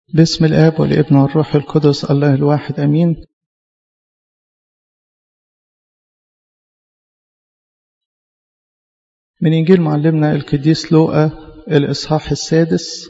باسم الآب والابن والروح القدس الله الواحد أمين من إنجيل معلمنا القديس لوقا الإصحاح السادس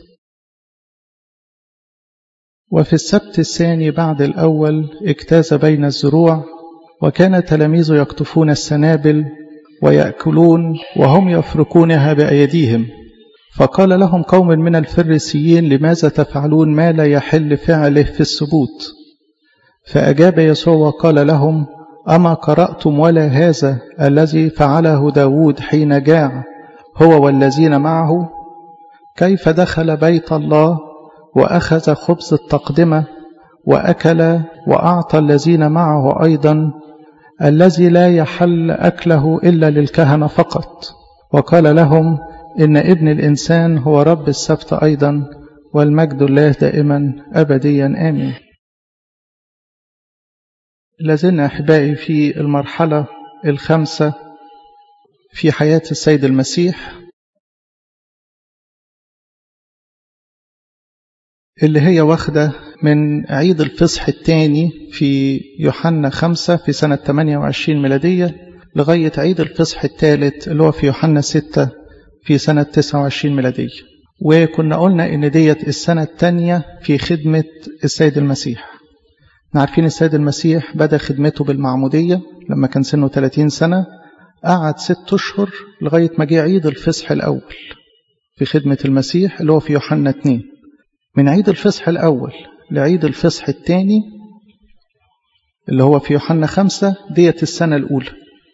وفي السبت الثاني بعد الأول اجتاز بين الزروع وكان تلاميذه يقطفون السنابل ويأكلون وهم يفركونها بأيديهم فقال لهم قوم من الفريسيين لماذا تفعلون ما لا يحل فعله في السبوت فأجاب يسوع وقال لهم أما قرأتم ولا هذا الذي فعله داود حين جاع هو والذين معه كيف دخل بيت الله وأخذ خبز التقدمة وأكل وأعطى الذين معه أيضا الذي لا يحل أكله إلا للكهنة فقط وقال لهم إن ابن الإنسان هو رب السبت أيضا والمجد الله دائما أبديا آمين لازلنا أحبائي في المرحلة الخامسة في حياة السيد المسيح اللي هي واخدة من عيد الفصح الثاني في يوحنا خمسة في سنة 28 ميلادية لغاية عيد الفصح الثالث اللي هو في يوحنا ستة في سنة 29 ميلادية وكنا قلنا إن ديت السنة الثانية في خدمة السيد المسيح عارفين السيد المسيح بدأ خدمته بالمعمودية لما كان سنه 30 سنة قعد ست أشهر لغاية ما جه عيد الفصح الأول في خدمة المسيح اللي هو في يوحنا 2 من عيد الفصح الأول لعيد الفصح الثاني اللي هو في يوحنا خمسة ديت السنة الأولى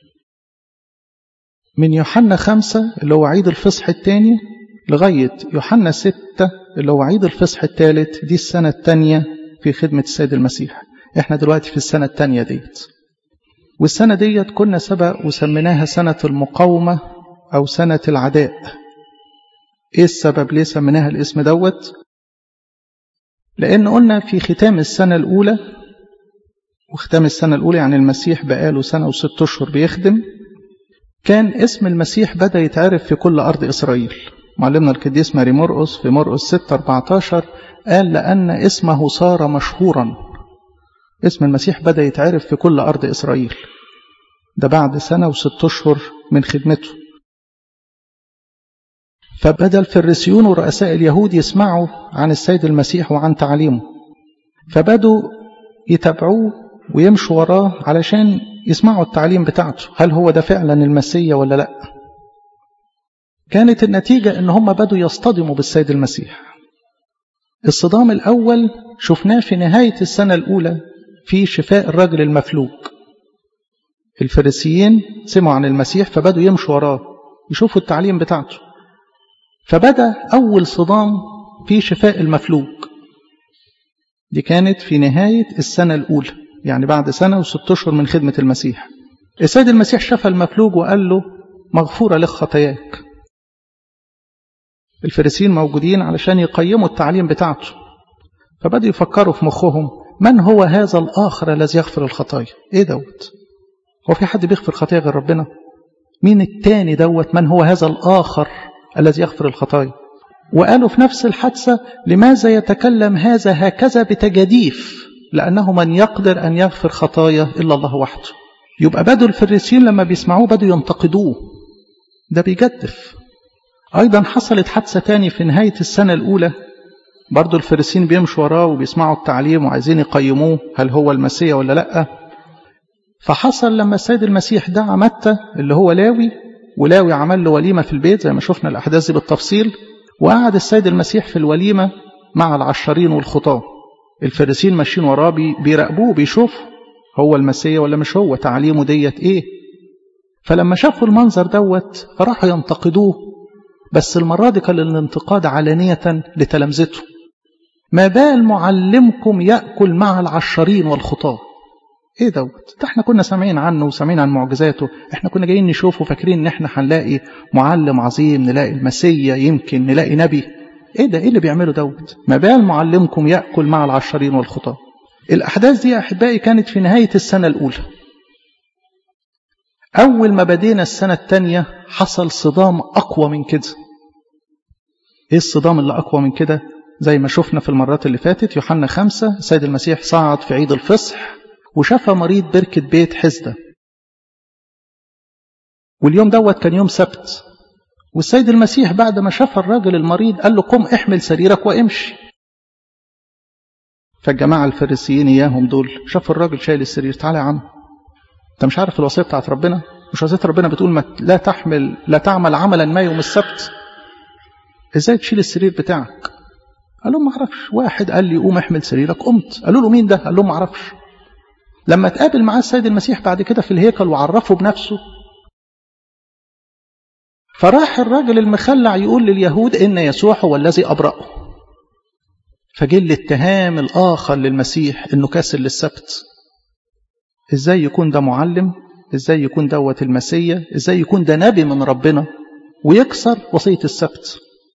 من يوحنا خمسة اللي هو عيد الفصح الثاني لغاية يوحنا ستة اللي هو عيد الفصح الثالث دي السنة الثانية في خدمة السيد المسيح احنا دلوقتي في السنة الثانية ديت والسنة ديت كنا سبق وسميناها سنة المقاومة أو سنة العداء ايه السبب ليه سميناها الاسم دوت لأن قلنا في ختام السنة الأولى وختام السنة الأولى يعني المسيح بقاله سنة وست أشهر بيخدم كان اسم المسيح بدأ يتعرف في كل أرض إسرائيل معلمنا القديس ماري مرقس في مرقس 6 14 قال لأن اسمه صار مشهورا اسم المسيح بدأ يتعرف في كل أرض إسرائيل ده بعد سنة وست أشهر من خدمته فبدأ الفريسيون ورؤساء اليهود يسمعوا عن السيد المسيح وعن تعليمه فبدوا يتابعوه ويمشوا وراه علشان يسمعوا التعليم بتاعته هل هو ده فعلا المسيا ولا لا كانت النتيجة ان هم بدوا يصطدموا بالسيد المسيح الصدام الأول شفناه في نهاية السنة الأولى في شفاء الرجل المفلوج الفريسيين سمعوا عن المسيح فبدوا يمشوا وراه يشوفوا التعليم بتاعته فبدأ أول صدام في شفاء المفلوج دي كانت في نهاية السنة الأولى يعني بعد سنة وست أشهر من خدمة المسيح السيد المسيح شفى المفلوج وقال له مغفورة لك خطاياك الفريسيين موجودين علشان يقيموا التعليم بتاعته فبدأوا يفكروا في مخهم من هو هذا الآخر الذي يغفر الخطايا إيه دوت هو في حد بيغفر خطايا غير ربنا مين التاني دوت من هو هذا الآخر الذي يغفر الخطايا وقالوا في نفس الحادثة لماذا يتكلم هذا هكذا بتجاديف لأنه من يقدر أن يغفر خطايا إلا الله وحده يبقى بدوا الفريسيين لما بيسمعوه بدوا ينتقدوه ده بيجدف أيضا حصلت حادثة تاني في نهاية السنة الأولى برضو الفريسيين بيمشوا وراه وبيسمعوا التعليم وعايزين يقيموه هل هو المسيح ولا لأ فحصل لما السيد المسيح دعا متى اللي هو لاوي ولاوي عمل له وليمة في البيت زي ما شفنا الأحداث دي بالتفصيل وقعد السيد المسيح في الوليمة مع العشرين والخطاه الفريسيين ماشيين وراه بيراقبوه بيشوفوا هو المسيح ولا مش هو تعليمه ديت ايه فلما شافوا المنظر دوت فراحوا ينتقدوه بس المرة دي كان الانتقاد علانية لتلامذته ما بال معلمكم يأكل مع العشرين والخطاه ايه دوت ده احنا كنا سامعين عنه وسامعين عن معجزاته احنا كنا جايين نشوفه فاكرين ان احنا هنلاقي معلم عظيم نلاقي المسيا يمكن نلاقي نبي ايه ده ايه اللي بيعمله دوت ما بال معلمكم ياكل مع العشرين والخطاه الاحداث دي يا احبائي كانت في نهايه السنه الاولى اول ما بدينا السنه الثانيه حصل صدام اقوى من كده ايه الصدام اللي اقوى من كده زي ما شفنا في المرات اللي فاتت يوحنا خمسة السيد المسيح صعد في عيد الفصح وشفى مريض بركة بيت حزدة واليوم دوت كان يوم سبت والسيد المسيح بعد ما شفى الراجل المريض قال له قم احمل سريرك وامشي فالجماعة الفريسيين إياهم دول شافوا الراجل شايل السرير تعالى يا عم أنت مش عارف الوصية بتاعت ربنا مش وصية ربنا بتقول ما لا تحمل لا تعمل عملا ما يوم السبت ازاي تشيل السرير بتاعك قال لهم ما اعرفش واحد قال لي قوم احمل سريرك قمت قالوا له مين ده قال لهم ما اعرفش لما تقابل معاه السيد المسيح بعد كده في الهيكل وعرفه بنفسه فراح الراجل المخلع يقول لليهود ان يسوع هو الذي ابرأه فجه الاتهام الاخر للمسيح انه كاسر للسبت ازاي يكون ده معلم ازاي يكون دوت المسيا ازاي يكون ده نبي من ربنا ويكسر وصية السبت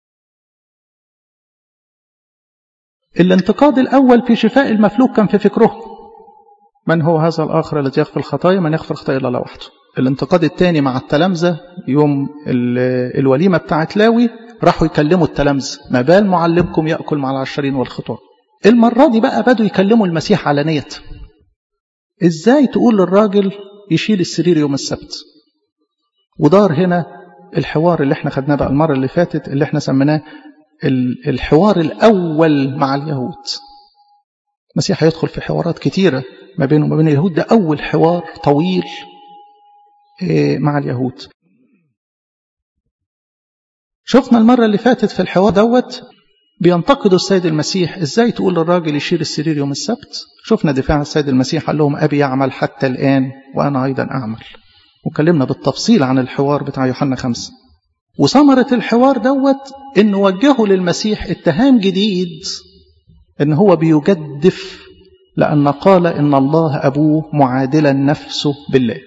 الانتقاد الأول في شفاء المفلوك كان في فكره من هو هذا الآخر الذي يغفر الخطايا من يغفر الخطايا إلا الله وحده الانتقاد الثاني مع التلامذة يوم الوليمة بتاعت لاوي راحوا يكلموا التلامذة ما بال معلمكم يأكل مع العشرين والخطاة المرة دي بقى بدوا يكلموا المسيح على نية ازاي تقول للراجل يشيل السرير يوم السبت ودار هنا الحوار اللي احنا خدناه بقى المرة اللي فاتت اللي احنا سميناه الحوار الأول مع اليهود المسيح هيدخل في حوارات كتيرة ما بينه وما بين اليهود ده أول حوار طويل مع اليهود شفنا المرة اللي فاتت في الحوار دوت بينتقدوا السيد المسيح ازاي تقول للراجل يشيل السرير يوم السبت شفنا دفاع السيد المسيح قال لهم أبي يعمل حتى الآن وأنا أيضا أعمل وكلمنا بالتفصيل عن الحوار بتاع يوحنا خمسة وثمرة الحوار دوت إن وجهه للمسيح اتهام جديد إن هو بيجدف لأن قال إن الله أبوه معادلا نفسه بالله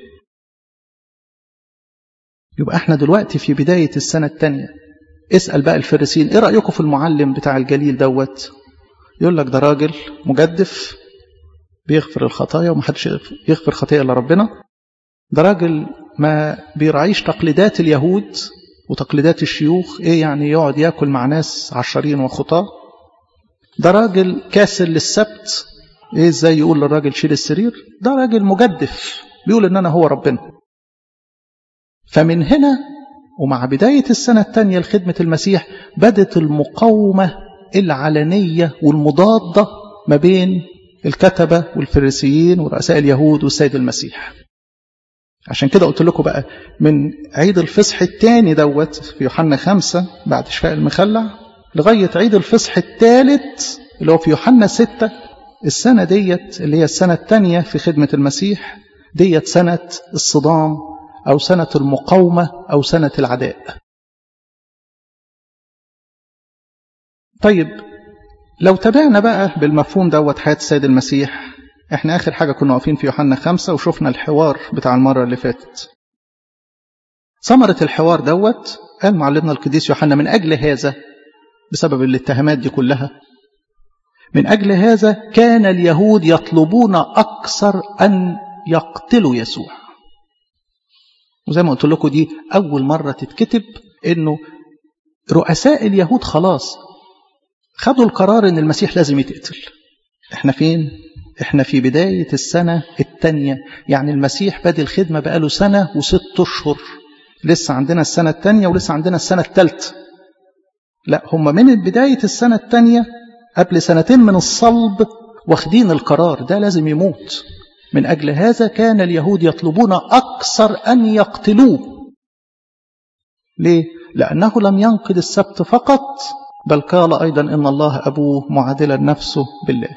يبقى احنا دلوقتي في بداية السنة الثانية اسأل بقى الفريسين ايه رأيكم في المعلم بتاع الجليل دوت يقول لك ده راجل مجدف بيغفر الخطايا ومحدش يغفر خطيئة إلا ربنا ده راجل ما بيراعيش تقليدات اليهود وتقليدات الشيوخ ايه يعني يقعد ياكل مع ناس عشرين وخطاة ده راجل كاسر للسبت ايه ازاي يقول للراجل شيل السرير ده راجل مجدف بيقول ان انا هو ربنا فمن هنا ومع بداية السنة الثانية لخدمة المسيح بدت المقاومة العلنية والمضادة ما بين الكتبة والفريسيين ورؤساء اليهود والسيد المسيح عشان كده قلت لكم بقى من عيد الفصح الثاني دوت في يوحنا خمسة بعد شفاء المخلع لغاية عيد الفصح الثالث اللي هو في يوحنا ستة السنة ديت اللي هي السنة الثانية في خدمة المسيح ديت سنة الصدام أو سنة المقاومة أو سنة العداء طيب لو تابعنا بقى بالمفهوم دوت حياة السيد المسيح احنا اخر حاجة كنا واقفين في يوحنا خمسة وشفنا الحوار بتاع المرة اللي فاتت ثمرة الحوار دوت قال معلمنا القديس يوحنا من أجل هذا بسبب الاتهامات دي كلها من أجل هذا كان اليهود يطلبون أكثر أن يقتلوا يسوع وزي ما قلت لكم دي أول مرة تتكتب إنه رؤساء اليهود خلاص خدوا القرار إن المسيح لازم يتقتل إحنا فين؟ إحنا في بداية السنة الثانية يعني المسيح بادي الخدمة بقاله سنة وست أشهر لسه عندنا السنة الثانية ولسه عندنا السنة الثالثة لا هم من بداية السنة الثانية قبل سنتين من الصلب واخدين القرار ده لازم يموت من أجل هذا كان اليهود يطلبون أكثر أن يقتلوه ليه؟ لأنه لم ينقض السبت فقط بل قال أيضا إن الله أبوه معادلا نفسه بالله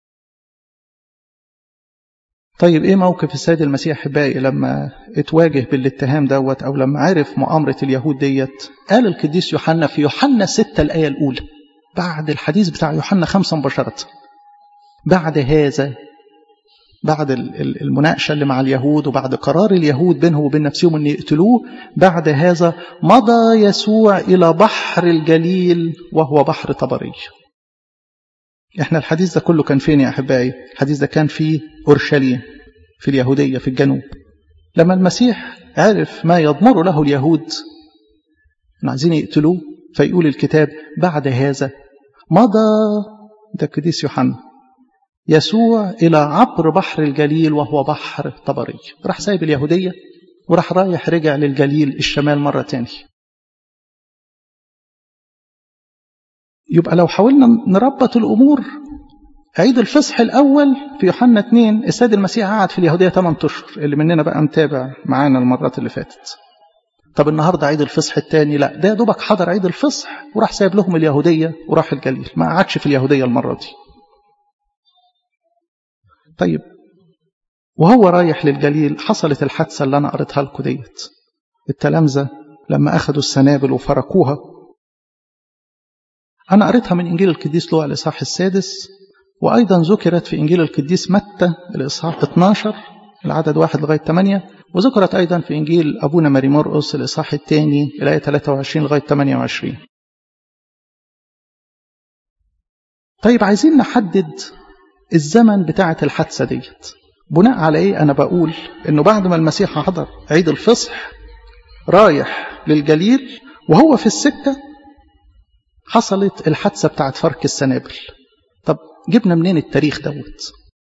طيب إيه موقف السيد المسيح أحبائي لما اتواجه بالاتهام دوت أو لما عرف مؤامرة اليهود ديت قال القديس يوحنا في يوحنا ستة الآية الأولى بعد الحديث بتاع يوحنا خمسة مباشرة بعد هذا بعد المناقشة اللي مع اليهود وبعد قرار اليهود بينهم وبين نفسهم أن يقتلوه بعد هذا مضى يسوع إلى بحر الجليل وهو بحر طبري احنا الحديث ده كله كان فين يا أحبائي الحديث ده كان في أورشليم في اليهودية في الجنوب لما المسيح عرف ما يضمر له اليهود عايزين يقتلوه فيقول الكتاب بعد هذا مضى ده القديس يوحنا يسوع إلى عبر بحر الجليل وهو بحر طبري راح سايب اليهودية وراح رايح رجع للجليل الشمال مرة تاني يبقى لو حاولنا نربط الأمور عيد الفصح الأول في يوحنا 2 السيد المسيح قعد في اليهودية 8 أشهر اللي مننا بقى متابع معانا المرات اللي فاتت طب النهاردة عيد الفصح الثاني لا ده دوبك حضر عيد الفصح وراح سايب لهم اليهودية وراح الجليل ما قعدش في اليهودية المرة دي طيب وهو رايح للجليل حصلت الحادثة اللي أنا قريتها لكم ديت التلامذة لما أخذوا السنابل وفركوها أنا قريتها من إنجيل القديس لوقا الإصحاح السادس وأيضا ذكرت في إنجيل القديس متى الإصحاح 12 العدد واحد لغاية 8 وذكرت أيضا في إنجيل أبونا ماري مرقس الإصحاح الثاني الآية 23 لغاية 28 طيب عايزين نحدد الزمن بتاعة الحادثة ديت بناء على إيه أنا بقول إنه بعد ما المسيح حضر عيد الفصح رايح للجليل وهو في السكة حصلت الحادثة بتاعة فرك السنابل طب جبنا منين التاريخ دوت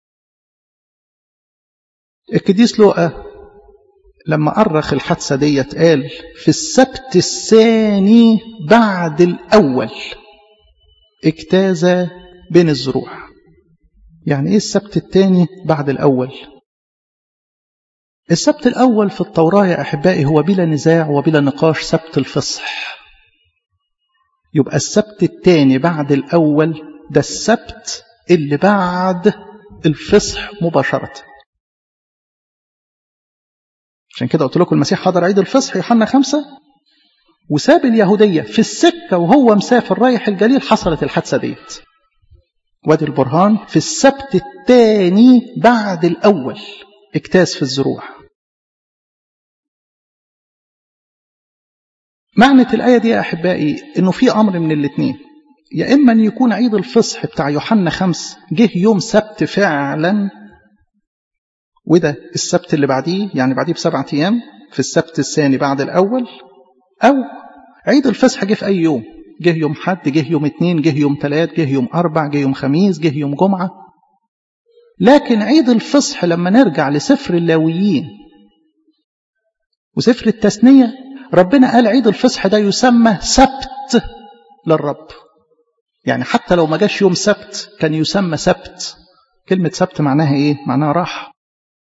القديس لوقا لما أرخ الحادثة ديت قال في السبت الثاني بعد الأول اجتاز بين الزروع يعني ايه السبت الثاني بعد الأول السبت الأول في التوراة يا أحبائي هو بلا نزاع وبلا نقاش سبت الفصح يبقى السبت الثاني بعد الأول ده السبت اللي بعد الفصح مباشرة عشان كده قلت لكم المسيح حضر عيد الفصح يوحنا خمسة وساب اليهودية في السكة وهو مسافر رايح الجليل حصلت الحادثة ديت وادي البرهان في السبت الثاني بعد الأول اجتاز في الزروع معنى الآية دي يا أحبائي إنه في أمر من الاثنين يا إما أن يكون عيد الفصح بتاع يوحنا خمس جه يوم سبت فعلا وده السبت اللي بعديه يعني بعديه بسبعة أيام في السبت الثاني بعد الأول أو عيد الفصح جه في أي يوم جه يوم حد جه يوم اثنين جه يوم ثلاث جه يوم أربع جه يوم خميس جه يوم جمعة لكن عيد الفصح لما نرجع لسفر اللاويين وسفر التثنية ربنا قال عيد الفصح ده يسمى سبت للرب يعني حتى لو ما جاش يوم سبت كان يسمى سبت كلمة سبت معناها ايه معناها راحة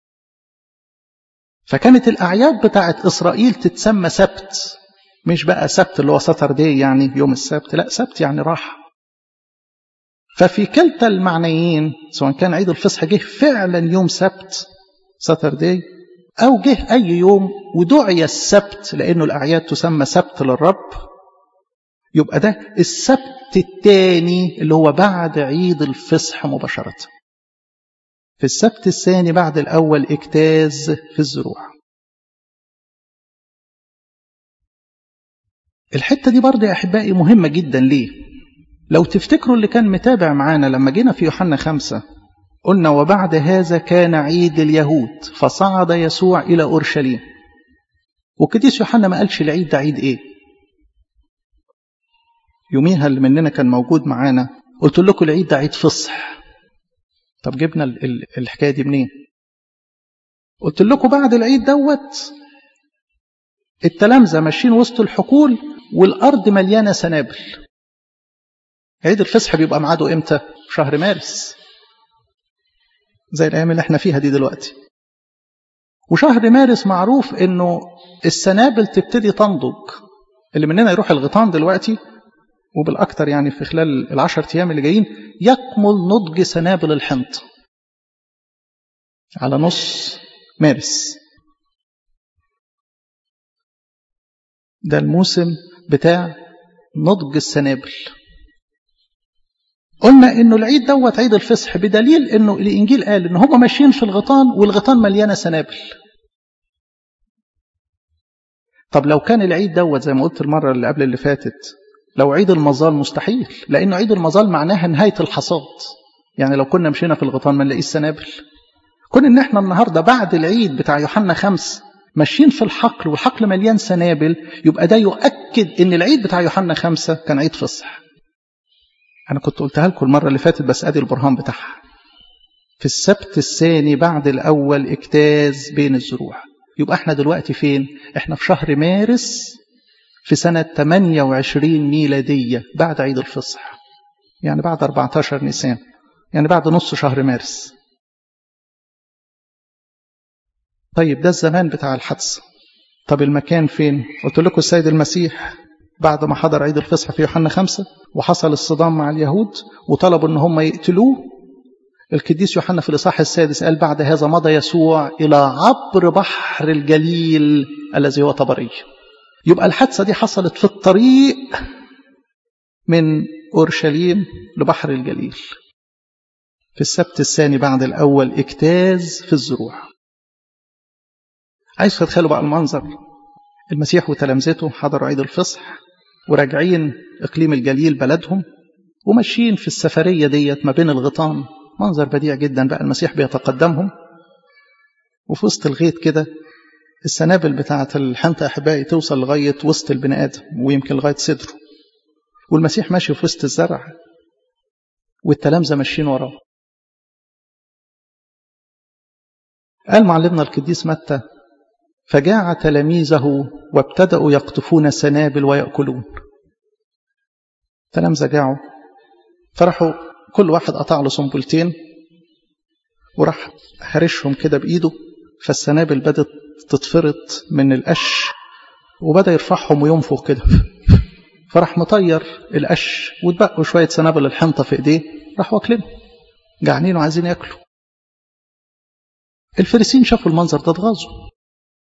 فكانت الأعياد بتاعت إسرائيل تتسمى سبت مش بقى سبت اللي هو ساتر دي يعني يوم السبت لا سبت يعني راحة ففي كلتا المعنيين سواء كان عيد الفصح جه فعلا يوم سبت ساتر دي أو جه أي يوم ودعي السبت لأنه الأعياد تسمى سبت للرب يبقى ده السبت الثاني اللي هو بعد عيد الفصح مباشرة في السبت الثاني بعد الأول اجتاز في الزروع الحتة دي برضه يا أحبائي مهمة جدا ليه لو تفتكروا اللي كان متابع معانا لما جينا في يوحنا خمسة قلنا وبعد هذا كان عيد اليهود فصعد يسوع إلى أورشليم وكديس يوحنا ما قالش العيد ده عيد إيه يوميها اللي مننا كان موجود معانا قلت لكم العيد ده عيد فصح طب جبنا الحكاية دي منين قلت لكم بعد العيد دوت التلامذة ماشيين وسط الحقول والأرض مليانة سنابل عيد الفصح بيبقى ميعاده امتى شهر مارس زي الأيام اللي احنا فيها دي دلوقتي وشهر مارس معروف انه السنابل تبتدي تنضج اللي مننا يروح الغيطان دلوقتي وبالأكثر يعني في خلال العشر أيام اللي جايين يكمل نضج سنابل الحنط على نص مارس ده الموسم بتاع نضج السنابل قلنا انه العيد دوت عيد الفصح بدليل انه الانجيل قال ان هم ماشيين في الغيطان والغيطان مليانه سنابل طب لو كان العيد دوت زي ما قلت المره اللي قبل اللي فاتت لو عيد المظال مستحيل لانه عيد المظال معناها نهايه الحصاد يعني لو كنا مشينا في الغيطان ما نلاقيش سنابل كون ان احنا النهارده بعد العيد بتاع يوحنا خمس ماشيين في الحقل والحقل مليان سنابل يبقى ده يؤكد ان العيد بتاع يوحنا خمسة كان عيد فصح أنا كنت قلتها لكم المرة اللي فاتت بس أدي البرهان بتاعها في السبت الثاني بعد الأول اجتاز بين الزروع يبقى احنا دلوقتي فين احنا في شهر مارس في سنة 28 ميلادية بعد عيد الفصح يعني بعد 14 نيسان يعني بعد نص شهر مارس طيب ده الزمان بتاع الحدث طب المكان فين قلت لكم السيد المسيح بعد ما حضر عيد الفصح في يوحنا خمسة وحصل الصدام مع اليهود وطلبوا ان هم يقتلوه القديس يوحنا في الإصحاح السادس قال بعد هذا مضى يسوع إلى عبر بحر الجليل الذي هو طبري يبقى الحادثة دي حصلت في الطريق من أورشليم لبحر الجليل في السبت الثاني بعد الأول اجتاز في الزروع عايز تتخيلوا بقى المنظر المسيح وتلامذته حضروا عيد الفصح وراجعين إقليم الجليل بلدهم وماشيين في السفرية ديت ما بين الغيطان منظر بديع جدا بقى المسيح بيتقدمهم وفي وسط الغيط كده السنابل بتاعة الحنطة أحبائي توصل لغاية وسط البني آدم ويمكن لغاية صدره والمسيح ماشي في وسط الزرع والتلامذة ماشيين وراه قال معلمنا القديس متى فجاع تلاميذه وابتدأوا يقطفون سنابل ويأكلون تلامذة جاعوا فرحوا كل واحد قطع له سنبلتين وراح هرشهم كده بإيده فالسنابل بدت تتفرط من القش وبدأ يرفعهم وينفخ كده فراح مطير القش واتبقوا شوية سنابل الحنطة في إيديه راح واكلين جعانين وعايزين ياكلوا الفريسين شافوا المنظر ده اتغاظوا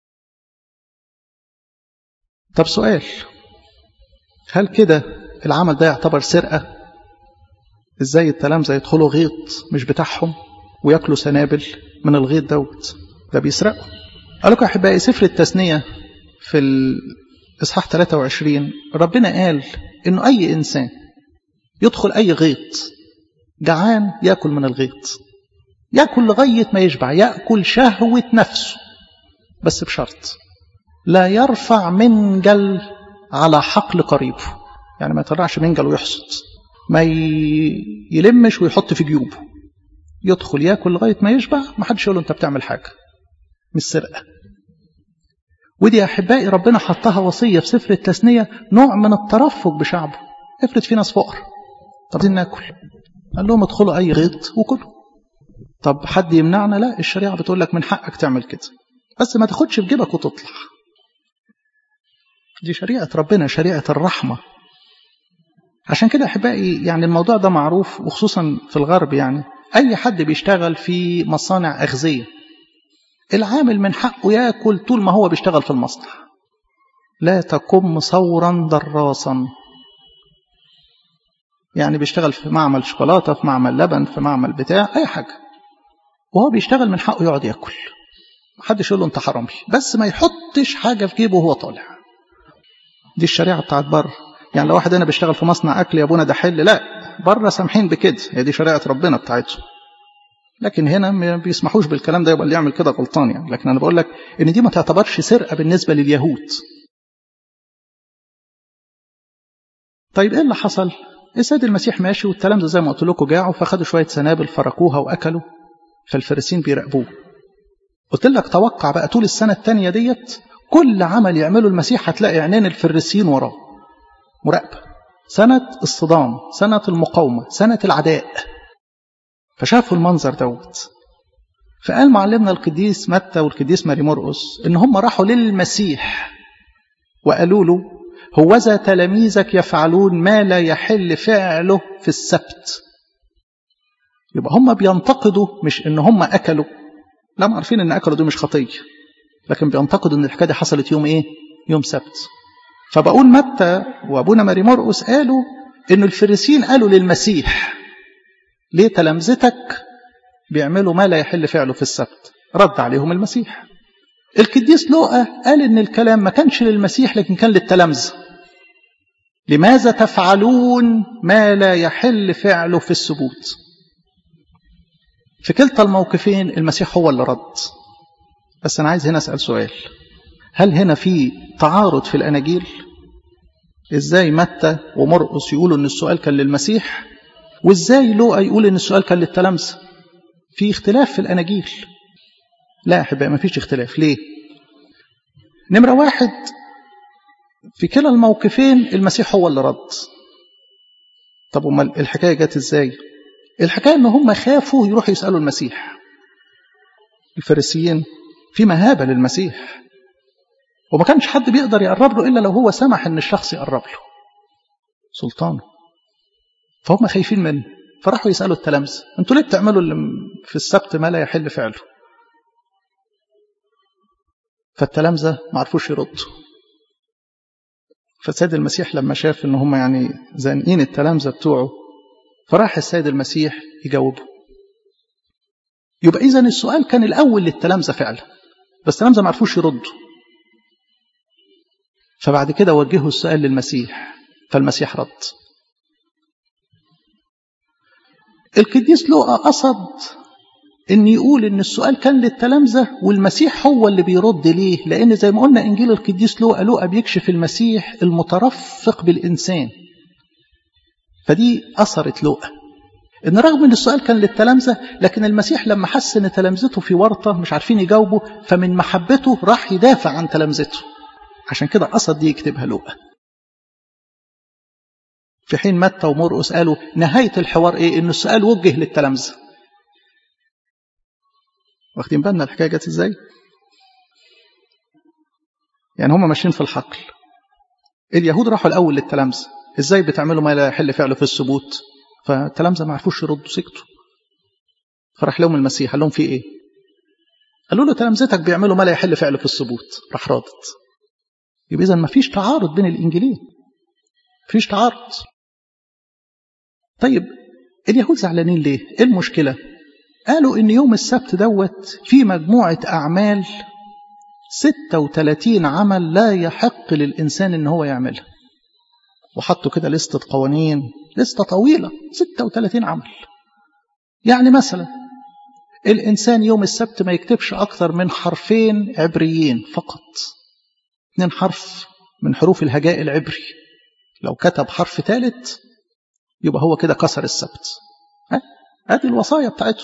طب سؤال هل كده العمل ده يعتبر سرقة ازاي التلامذة يدخلوا غيط مش بتاعهم وياكلوا سنابل من الغيط دوت ده بيسرقوا قال لكم احبائي سفر التثنية في الاصحاح 23 ربنا قال انه اي انسان يدخل اي غيط جعان ياكل من الغيط ياكل لغايه ما يشبع ياكل شهوه نفسه بس بشرط لا يرفع منجل على حقل قريبه يعني ما يطلعش منجل ويحصد ما يلمش ويحط في جيوبه يدخل ياكل لغايه ما يشبع ما حدش يقول له انت بتعمل حاجه مش سرقه ودي يا احبائي ربنا حطها وصيه في سفر التثنيه نوع من الترفق بشعبه افرض في ناس فقر طب عايزين ناكل قال لهم ادخلوا اي غيط وكلوا طب حد يمنعنا لا الشريعه بتقول لك من حقك تعمل كده بس ما تاخدش في جيبك وتطلع دي شريعه ربنا شريعه الرحمه عشان كده احبائي يعني الموضوع ده معروف وخصوصا في الغرب يعني اي حد بيشتغل في مصانع اغذيه العامل من حقه ياكل طول ما هو بيشتغل في المصنع لا تقم ثورا دراسا يعني بيشتغل في معمل شوكولاته في معمل لبن في معمل بتاع اي حاجه وهو بيشتغل من حقه يقعد ياكل محدش يقول له انت حرامي بس ما يحطش حاجه في جيبه وهو طالع دي الشريعه بتاعت بره يعني لو واحد هنا بيشتغل في مصنع اكل يا ابونا ده حل لا بره سامحين بكده هي دي شريعه ربنا بتاعتهم لكن هنا ما بيسمحوش بالكلام ده يبقى اللي يعمل كده غلطان يعني لكن انا بقول لك ان دي ما تعتبرش سرقه بالنسبه لليهود طيب ايه اللي حصل السيد المسيح ماشي والتلامذه زي ما قلت لكم جاعوا فخدوا شويه سنابل فركوها واكلوا فالفريسين بيراقبوه قلت لك توقع بقى طول السنه الثانيه ديت كل عمل يعمله المسيح هتلاقي عينين الفريسين وراه مراقبه سنه الصدام سنه المقاومه سنه العداء فشافوا المنظر دوت فقال معلمنا القديس متى والقديس ماري مرقس ان هم راحوا للمسيح وقالوا له هوذا تلاميذك يفعلون ما لا يحل فعله في السبت يبقى هم بينتقدوا مش ان هم اكلوا لا ما عارفين ان اكلوا دي مش خطيه لكن بينتقدوا ان الحكايه دي حصلت يوم ايه يوم سبت فبقول متى وابونا ماري مرقس قالوا ان الفريسين قالوا للمسيح ليه تلامذتك بيعملوا ما لا يحل فعله في السبت رد عليهم المسيح القديس لوقا قال ان الكلام ما كانش للمسيح لكن كان للتلامذه لماذا تفعلون ما لا يحل فعله في السبوت في كلتا الموقفين المسيح هو اللي رد بس انا عايز هنا اسال سؤال هل هنا في تعارض في الاناجيل ازاي متى ومرقس يقولوا ان السؤال كان للمسيح وازاي لوقا يقول ان السؤال كان للتلامذة في اختلاف في الاناجيل لا يا احبائي ما فيش اختلاف ليه نمرة واحد في كلا الموقفين المسيح هو اللي رد طب امال الحكايه جت ازاي الحكايه ان هم خافوا يروحوا يسالوا المسيح الفارسيين في مهابه للمسيح وما كانش حد بيقدر يقرب له الا لو هو سمح ان الشخص يقرب له سلطانه فهم خايفين منه فراحوا يسالوا التلامذه انتوا ليه بتعملوا اللي في السبت ما لا يحل فعله فالتلامذه ما عرفوش يردوا فالسيد المسيح لما شاف ان هم يعني زانقين التلامذه بتوعه فراح السيد المسيح يجاوبه يبقى اذا السؤال كان الاول للتلامذه فعلا بس التلامذه ما عرفوش يردوا فبعد كده وجهوا السؤال للمسيح فالمسيح رد القديس لوقا قصد ان يقول ان السؤال كان للتلامذه والمسيح هو اللي بيرد ليه لان زي ما قلنا انجيل القديس لوقا لوقا بيكشف المسيح المترفق بالانسان فدي اثرت لوقا ان رغم ان السؤال كان للتلامذه لكن المسيح لما حس ان تلامذته في ورطه مش عارفين يجاوبوا فمن محبته راح يدافع عن تلامذته عشان كده قصد دي يكتبها لوقا في حين متى ومرقس قالوا نهايه الحوار ايه ان السؤال وجه للتلامذه واخدين بالنا الحكايه جت ازاي يعني هم ماشيين في الحقل اليهود راحوا الاول للتلامذه ازاي بتعملوا ما لا يحل فعله في الثبوت فالتلامذه ما عرفوش يردوا سكتوا فراح لهم المسيح قال لهم في ايه قالوا له تلامذتك بيعملوا ما لا يحل فعله في الثبوت راح رادت يبقى اذا ما فيش تعارض بين الانجيلين فيش تعارض طيب اليهود زعلانين ليه ايه المشكله قالوا ان يوم السبت دوت في مجموعه اعمال 36 عمل لا يحق للانسان ان هو يعملها وحطوا كده لستة قوانين لستة طويلة 36 عمل يعني مثلا الإنسان يوم السبت ما يكتبش أكثر من حرفين عبريين فقط اثنين حرف من حروف الهجاء العبري لو كتب حرف ثالث يبقى هو كده كسر السبت ها ادي الوصايا بتاعته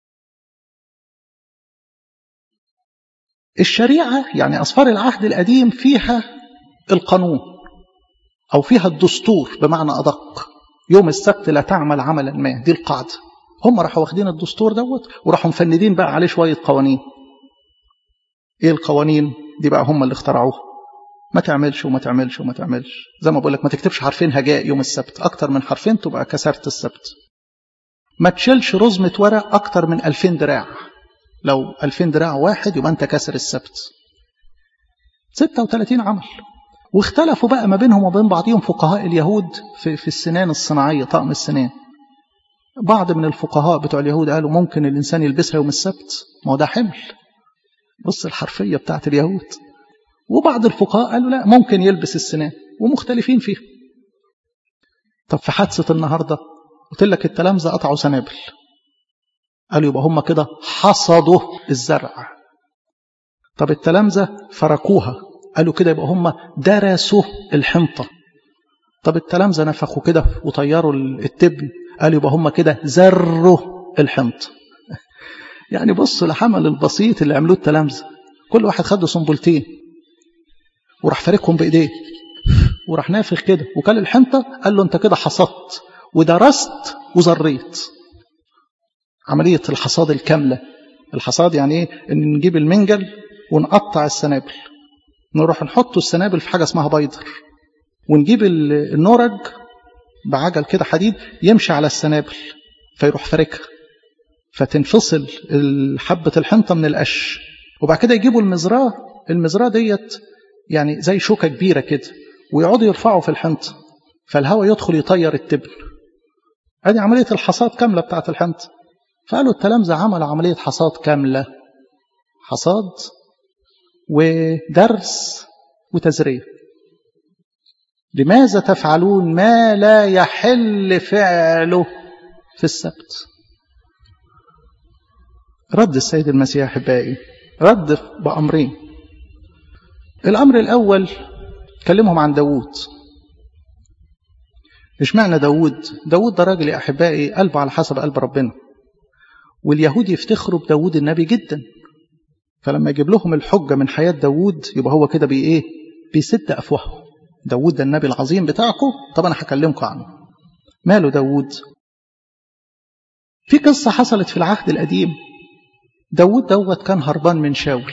الشريعة يعني أصفار العهد القديم فيها القانون أو فيها الدستور بمعنى أدق يوم السبت لا تعمل عملا ما دي القاعدة هم راحوا واخدين الدستور دوت وراحوا مفندين بقى عليه شوية قوانين ايه القوانين دي بقى هم اللي اخترعوها ما تعملش وما تعملش وما تعملش زي ما بقول لك ما تكتبش حرفين هجاء يوم السبت اكتر من حرفين تبقى كسرت السبت ما تشيلش رزمة ورق اكتر من 2000 دراع لو 2000 دراع واحد يبقى انت كسر السبت 36 عمل واختلفوا بقى ما بينهم وبين بعضهم فقهاء اليهود في, في السنان الصناعية طقم السنان بعض من الفقهاء بتوع اليهود قالوا ممكن الإنسان يلبسها يوم السبت ما هو ده حمل بص الحرفية بتاعت اليهود وبعض الفقهاء قالوا لا ممكن يلبس السنان ومختلفين فيها طب في حادثة النهاردة قلت لك التلامذة قطعوا سنابل قالوا يبقى هم كده حصدوا الزرع طب التلامذة فركوها قالوا كده يبقى هم درسوا الحنطة طب التلامذة نفخوا كده وطيروا التبن قالوا يبقى هم كده زروا الحنطة يعني بصوا الحمل البسيط اللي عملوه التلامذة كل واحد خد سنبلتين وراح فاركهم بايديه وراح نافخ كده وكل الحنطة قال له انت كده حصدت ودرست وزريت عملية الحصاد الكاملة الحصاد يعني ايه ان نجيب المنجل ونقطع السنابل نروح نحط السنابل في حاجة اسمها بيضر ونجيب النورج بعجل كده حديد يمشي على السنابل فيروح فاركها فتنفصل حبة الحنطة من القش وبعد كده يجيبوا المزراه المزراه ديت يعني زي شوكة كبيرة كده ويقعدوا يرفعوا في الحنطة فالهواء يدخل يطير التبن ادي عملية الحصاد كاملة بتاعت الحنطة فقالوا التلامذة عملوا عملية حصاد كاملة حصاد ودرس وتزرية لماذا تفعلون ما لا يحل فعله في السبت رد السيد المسيح احبائي رد بأمرين الأمر الأول كلمهم عن داوود اشمعنى داود داود ده راجل يا أحبائي قلبه على حسب قلب ربنا واليهود يفتخروا بداود النبي جدا فلما يجيب لهم الحجة من حياة داود يبقى هو كده بي ايه بيسد أفواههم داود ده النبي العظيم بتاعكم طب أنا هكلمكم عنه ماله داود في قصة حصلت في العهد القديم داود دوت كان هربان من شاول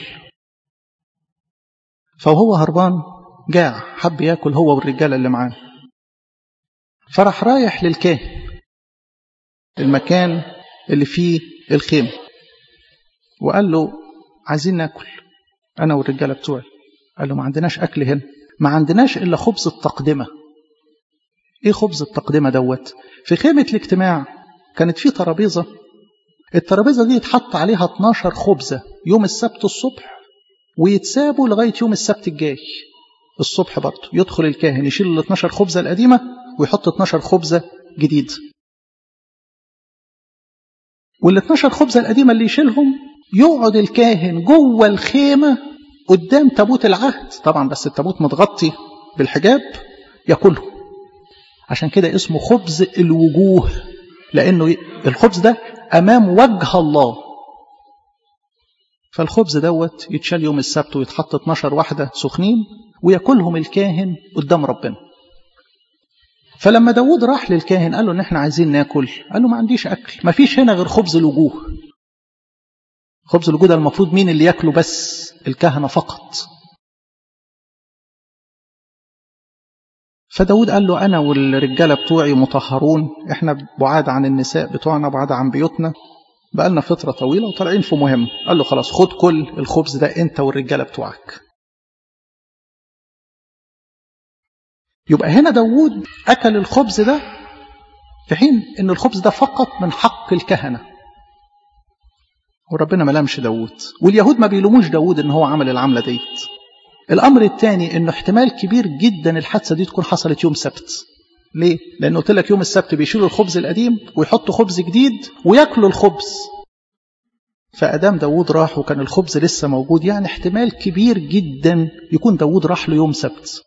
فهو هربان جاع حب ياكل هو والرجالة اللي معاه فراح رايح للكاهن المكان اللي فيه الخيمة وقال له عايزين ناكل أنا والرجالة بتوعي قال له ما عندناش أكل هنا ما عندناش إلا خبز التقدمة إيه خبز التقدمة دوت في خيمة الاجتماع كانت في ترابيزة الترابيزة دي يتحط عليها 12 خبزة يوم السبت الصبح ويتسابوا لغاية يوم السبت الجاي الصبح برضه يدخل الكاهن يشيل ال 12 خبزة القديمة ويحط 12 خبزة جديد وال 12 خبزة القديمة اللي يشيلهم يقعد الكاهن جوه الخيمة قدام تابوت العهد طبعا بس التابوت متغطي بالحجاب ياكله عشان كده اسمه خبز الوجوه لأنه الخبز ده أمام وجه الله فالخبز دوت يتشال يوم السبت ويتحط 12 واحدة سخنين وياكلهم الكاهن قدام ربنا فلما داود راح للكاهن قال له ان احنا عايزين ناكل قال له ما عنديش اكل ما فيش هنا غير خبز الوجوه خبز الوجوه ده المفروض مين اللي ياكله بس الكهنة فقط فداود قال له أنا والرجالة بتوعي مطهرون إحنا بعاد عن النساء بتوعنا بعاد عن بيوتنا بقالنا فترة طويلة وطالعين في مهم قال له خلاص خد كل الخبز ده أنت والرجالة بتوعك يبقى هنا داود أكل الخبز ده في حين أن الخبز ده فقط من حق الكهنة وربنا ما لامش داود واليهود ما بيلوموش داود ان هو عمل العملة ديت الأمر الثاني أنه احتمال كبير جدا الحادثة دي تكون حصلت يوم سبت ليه؟ لأنه قلت لك يوم السبت بيشيلوا الخبز القديم ويحطوا خبز جديد وياكلوا الخبز فأدام داود راح وكان الخبز لسه موجود يعني احتمال كبير جدا يكون داود راح له يوم سبت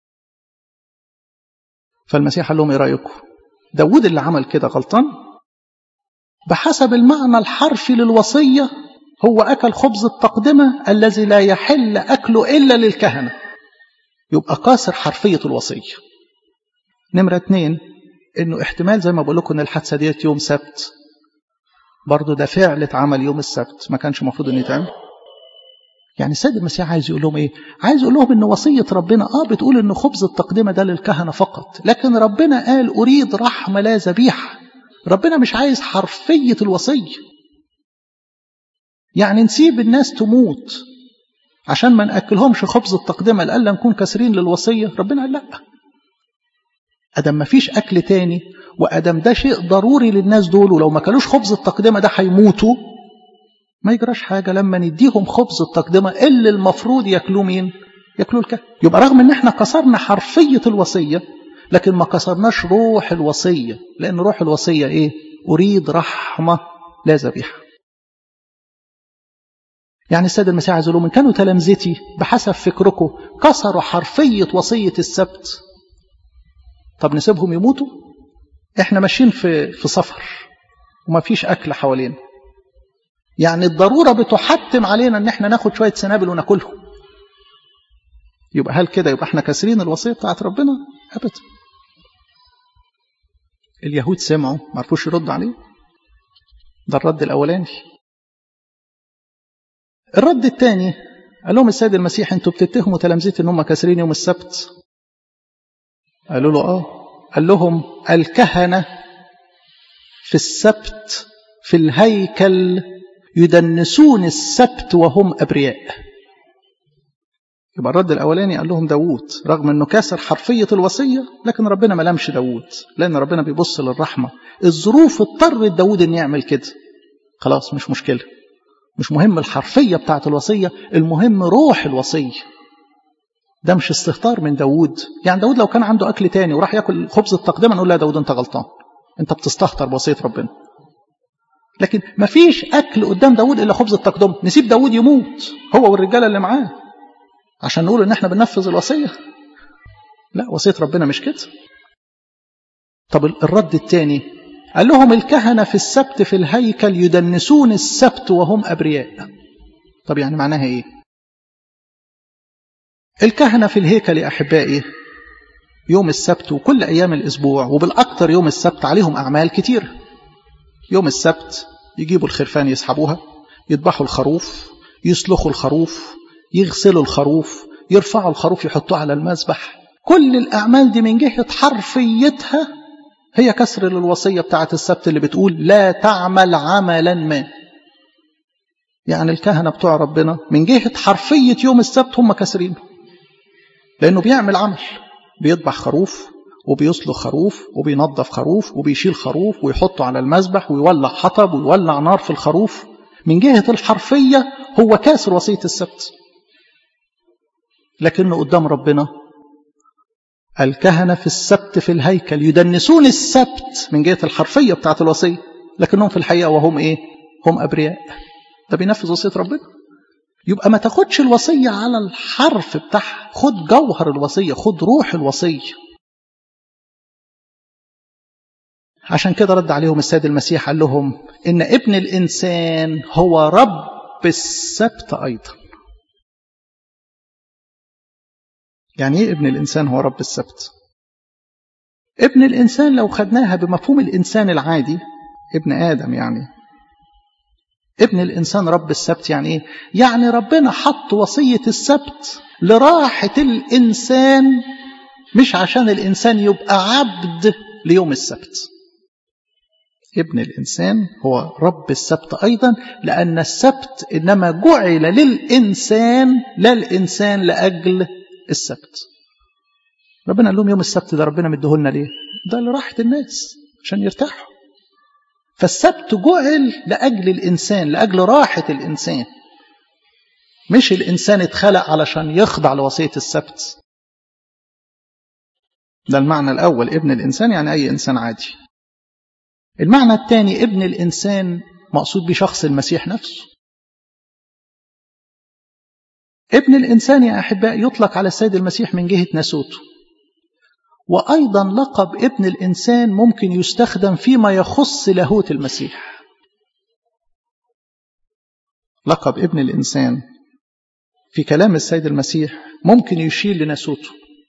فالمسيح قال لهم ايه رأيكم داود اللي عمل كده غلطان بحسب المعنى الحرفي للوصية هو أكل خبز التقدمة الذي لا يحل أكله إلا للكهنة يبقى كاسر حرفية الوصية نمرة اتنين انه احتمال زي ما بقول لكم ان الحادثة ديت يوم سبت برضه ده فعل اتعمل يوم السبت ما كانش المفروض انه يتعمل يعني السيد المسيح عايز يقول لهم ايه عايز يقول لهم ان وصية ربنا اه بتقول ان خبز التقدمة ده للكهنة فقط لكن ربنا قال اريد رحمة لا ذبيحة ربنا مش عايز حرفية الوصية يعني نسيب الناس تموت عشان ما ناكلهمش خبز التقدمة لألا نكون كاسرين للوصية ربنا قال لا ادم ما فيش اكل تاني وادم ده شيء ضروري للناس دول ولو ما كلوش خبز التقدمة ده هيموتوا ما يجراش حاجة لما نديهم خبز التقدمة اللي المفروض ياكلوه مين ياكلوه الكهنة يبقى رغم ان احنا كسرنا حرفية الوصية لكن ما كسرناش روح الوصية لان روح الوصية ايه اريد رحمة لا ذبيحة يعني السيد المسيح عايز لهم ان كانوا تلامذتي بحسب فكركم كسروا حرفية وصية السبت طب نسيبهم يموتوا احنا ماشيين في في سفر وما فيش اكل حوالينا يعني الضرورة بتحتم علينا ان احنا ناخد شوية سنابل وناكلهم يبقى هل كده يبقى احنا كاسرين الوصية بتاعت ربنا ابدا اليهود سمعوا ما عرفوش يردوا عليه ده الرد الاولاني الرد الثاني قال لهم السيد المسيح انتوا بتتهموا تلامذتي ان هم كاسرين يوم السبت قالوا له اه قال لهم الكهنه في السبت في الهيكل يدنسون السبت وهم ابرياء يبقى الرد الاولاني قال لهم داوود رغم انه كاسر حرفيه الوصيه لكن ربنا ما لمش داوود لان ربنا بيبص للرحمه الظروف اضطرت داوود ان يعمل كده خلاص مش مشكله مش مهم الحرفيه بتاعت الوصيه المهم روح الوصيه ده مش استهتار من داوود يعني داوود لو كان عنده اكل تاني وراح ياكل خبز التقدمه نقول لا داوود انت غلطان انت بتستهتر بوصيه ربنا لكن ما فيش اكل قدام داوود الا خبز التقدمه نسيب داوود يموت هو والرجاله اللي معاه عشان نقول ان احنا بننفذ الوصيه لا وصيه ربنا مش كده طب الرد الثاني قال لهم الكهنة في السبت في الهيكل يدنسون السبت وهم أبرياء طب يعني معناها إيه الكهنة في الهيكل يا أحبائي يوم السبت وكل أيام الأسبوع وبالأكثر يوم السبت عليهم أعمال كتير يوم السبت يجيبوا الخرفان يسحبوها يذبحوا الخروف يسلخوا الخروف يغسلوا الخروف يرفعوا الخروف يحطوه على المذبح كل الأعمال دي من جهة حرفيتها هي كسر للوصية بتاعة السبت اللي بتقول لا تعمل عملا ما يعني الكهنة بتوع ربنا من جهة حرفية يوم السبت هم كسرينه لأنه بيعمل عمل بيذبح خروف وبيسلخ خروف وبينظف خروف وبيشيل خروف ويحطه على المذبح ويولع حطب ويولع نار في الخروف من جهة الحرفية هو كاسر وصية السبت لكنه قدام ربنا الكهنة في السبت في الهيكل يدنسون السبت من جهة الحرفية بتاعت الوصية لكنهم في الحقيقة وهم إيه هم أبرياء ده بينفذ وصية ربنا يبقى ما تاخدش الوصية على الحرف بتاعها خد جوهر الوصية خد روح الوصية عشان كده رد عليهم السيد المسيح قال لهم إن ابن الإنسان هو رب السبت أيضا يعني ايه ابن الإنسان هو رب السبت ابن الإنسان لو خدناها بمفهوم الإنسان العادي ابن آدم يعني ابن الإنسان رب السبت يعني إيه؟ يعني ربنا حط وصية السبت لراحة الإنسان مش عشان الإنسان يبقى عبد ليوم السبت ابن الإنسان هو رب السبت أيضا لأن السبت إنما جعل للإنسان لا الإنسان لأجل السبت ربنا قال لهم يوم السبت ده ربنا مديهولنا ليه ده لراحة الناس عشان يرتاحوا فالسبت جعل لأجل الإنسان لأجل راحة الإنسان مش الإنسان اتخلق علشان يخضع لوصية السبت ده المعنى الأول ابن الإنسان يعني أي إنسان عادي المعنى الثاني ابن الإنسان مقصود بشخص المسيح نفسه ابن الإنسان يا أحباء يطلق على السيد المسيح من جهة نسوته وأيضا لقب ابن الإنسان ممكن يستخدم فيما يخص لاهوت المسيح لقب ابن الإنسان في كلام السيد المسيح ممكن يشير لناسوته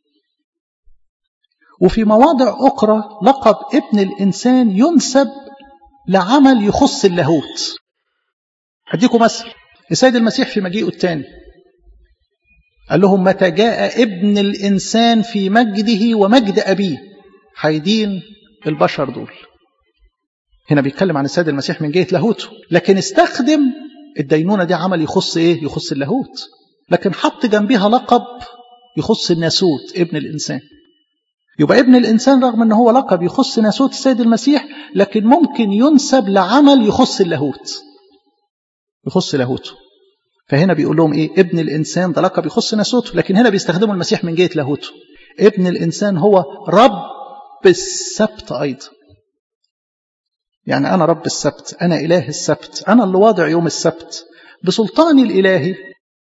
وفي مواضع أخرى لقب ابن الإنسان ينسب لعمل يخص اللاهوت أديكم مثل السيد المسيح في مجيئه الثاني قال لهم متى جاء ابن الإنسان في مجده ومجد أبيه هيدين البشر دول هنا بيتكلم عن السيد المسيح من جهة لاهوته لكن استخدم الدينونة دي عمل يخص إيه يخص اللاهوت لكن حط جنبها لقب يخص الناسوت ابن الإنسان يبقى ابن الإنسان رغم أن هو لقب يخص ناسوت السيد المسيح لكن ممكن ينسب لعمل يخص اللاهوت يخص لاهوته فهنا بيقول لهم ايه ابن الانسان ده لقب يخص ناسوته لكن هنا بيستخدموا المسيح من جهه لاهوته ابن الانسان هو رب السبت ايضا يعني انا رب السبت انا اله السبت انا اللي واضع يوم السبت بسلطاني الالهي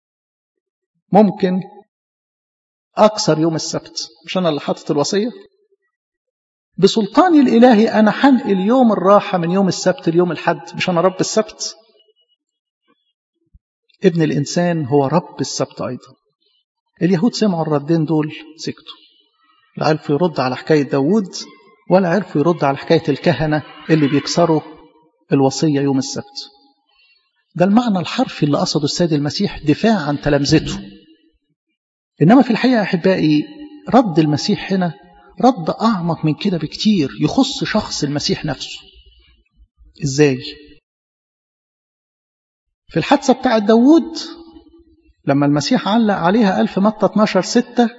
ممكن اكسر يوم السبت مش انا اللي حاطط الوصيه بسلطاني الالهي انا حنقل يوم الراحه من يوم السبت ليوم الحد مش انا رب السبت ابن الإنسان هو رب السبت أيضا اليهود سمعوا الردين دول سكتوا لا عرفوا يرد على حكاية داود ولا عرفوا يرد على حكاية الكهنة اللي بيكسروا الوصية يوم السبت ده المعنى الحرفي اللي قصده السيد المسيح دفاع عن تلامذته إنما في الحقيقة أحبائي رد المسيح هنا رد أعمق من كده بكتير يخص شخص المسيح نفسه إزاي؟ في الحادثة بتاعت داوود لما المسيح علق عليها ألف متى 12 ستة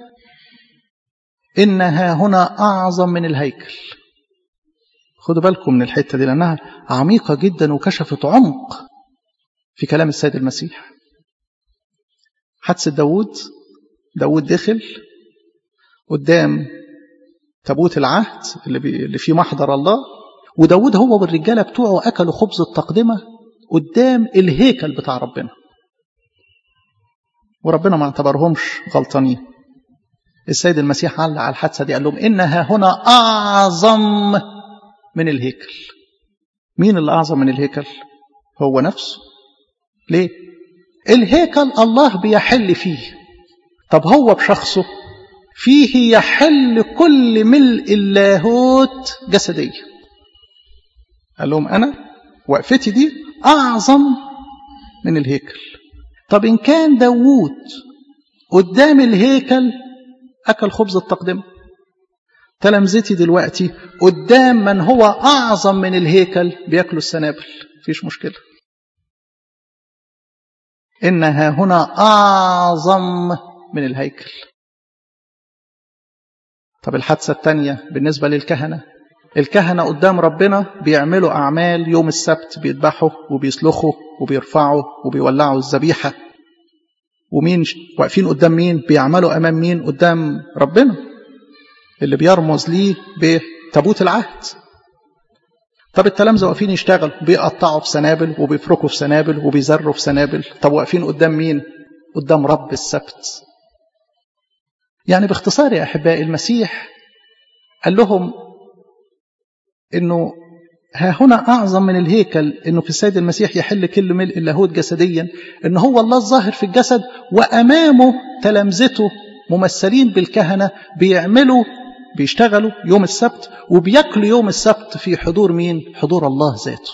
إنها هنا أعظم من الهيكل خدوا بالكم من الحتة دي لأنها عميقة جدا وكشفت عمق في كلام السيد المسيح حادثة داوود داوود دخل قدام تابوت العهد اللي, بي... اللي فيه محضر الله وداوود هو والرجالة بتوعه أكلوا خبز التقدمة قدام الهيكل بتاع ربنا وربنا ما اعتبرهمش غلطانين السيد المسيح علق على الحادثة دي قال لهم إنها هنا أعظم من الهيكل مين اللي أعظم من الهيكل هو نفسه ليه الهيكل الله بيحل فيه طب هو بشخصه فيه يحل كل ملء اللاهوت جسديا قال لهم أنا وقفتي دي أعظم من الهيكل طب إن كان داوود قدام الهيكل أكل خبز التقدمة تلامذتي دلوقتي قدام من هو أعظم من الهيكل بياكلوا السنابل مفيش مشكلة إنها هنا أعظم من الهيكل طب الحادثة الثانية بالنسبة للكهنة الكهنة قدام ربنا بيعملوا أعمال يوم السبت بيذبحوا وبيسلخوا وبيرفعوا وبيولعوا الذبيحة ومين واقفين قدام مين بيعملوا أمام مين قدام ربنا اللي بيرمز ليه بتابوت العهد طب التلامذة واقفين يشتغلوا بيقطعوا في سنابل وبيفركوا في سنابل وبيزروا في سنابل طب واقفين قدام مين قدام رب السبت يعني باختصار يا أحبائي المسيح قال لهم انه ها هنا اعظم من الهيكل انه في السيد المسيح يحل كل ملء اللاهوت جسديا ان هو الله الظاهر في الجسد وامامه تلامذته ممثلين بالكهنه بيعملوا بيشتغلوا يوم السبت وبياكلوا يوم السبت في حضور مين حضور الله ذاته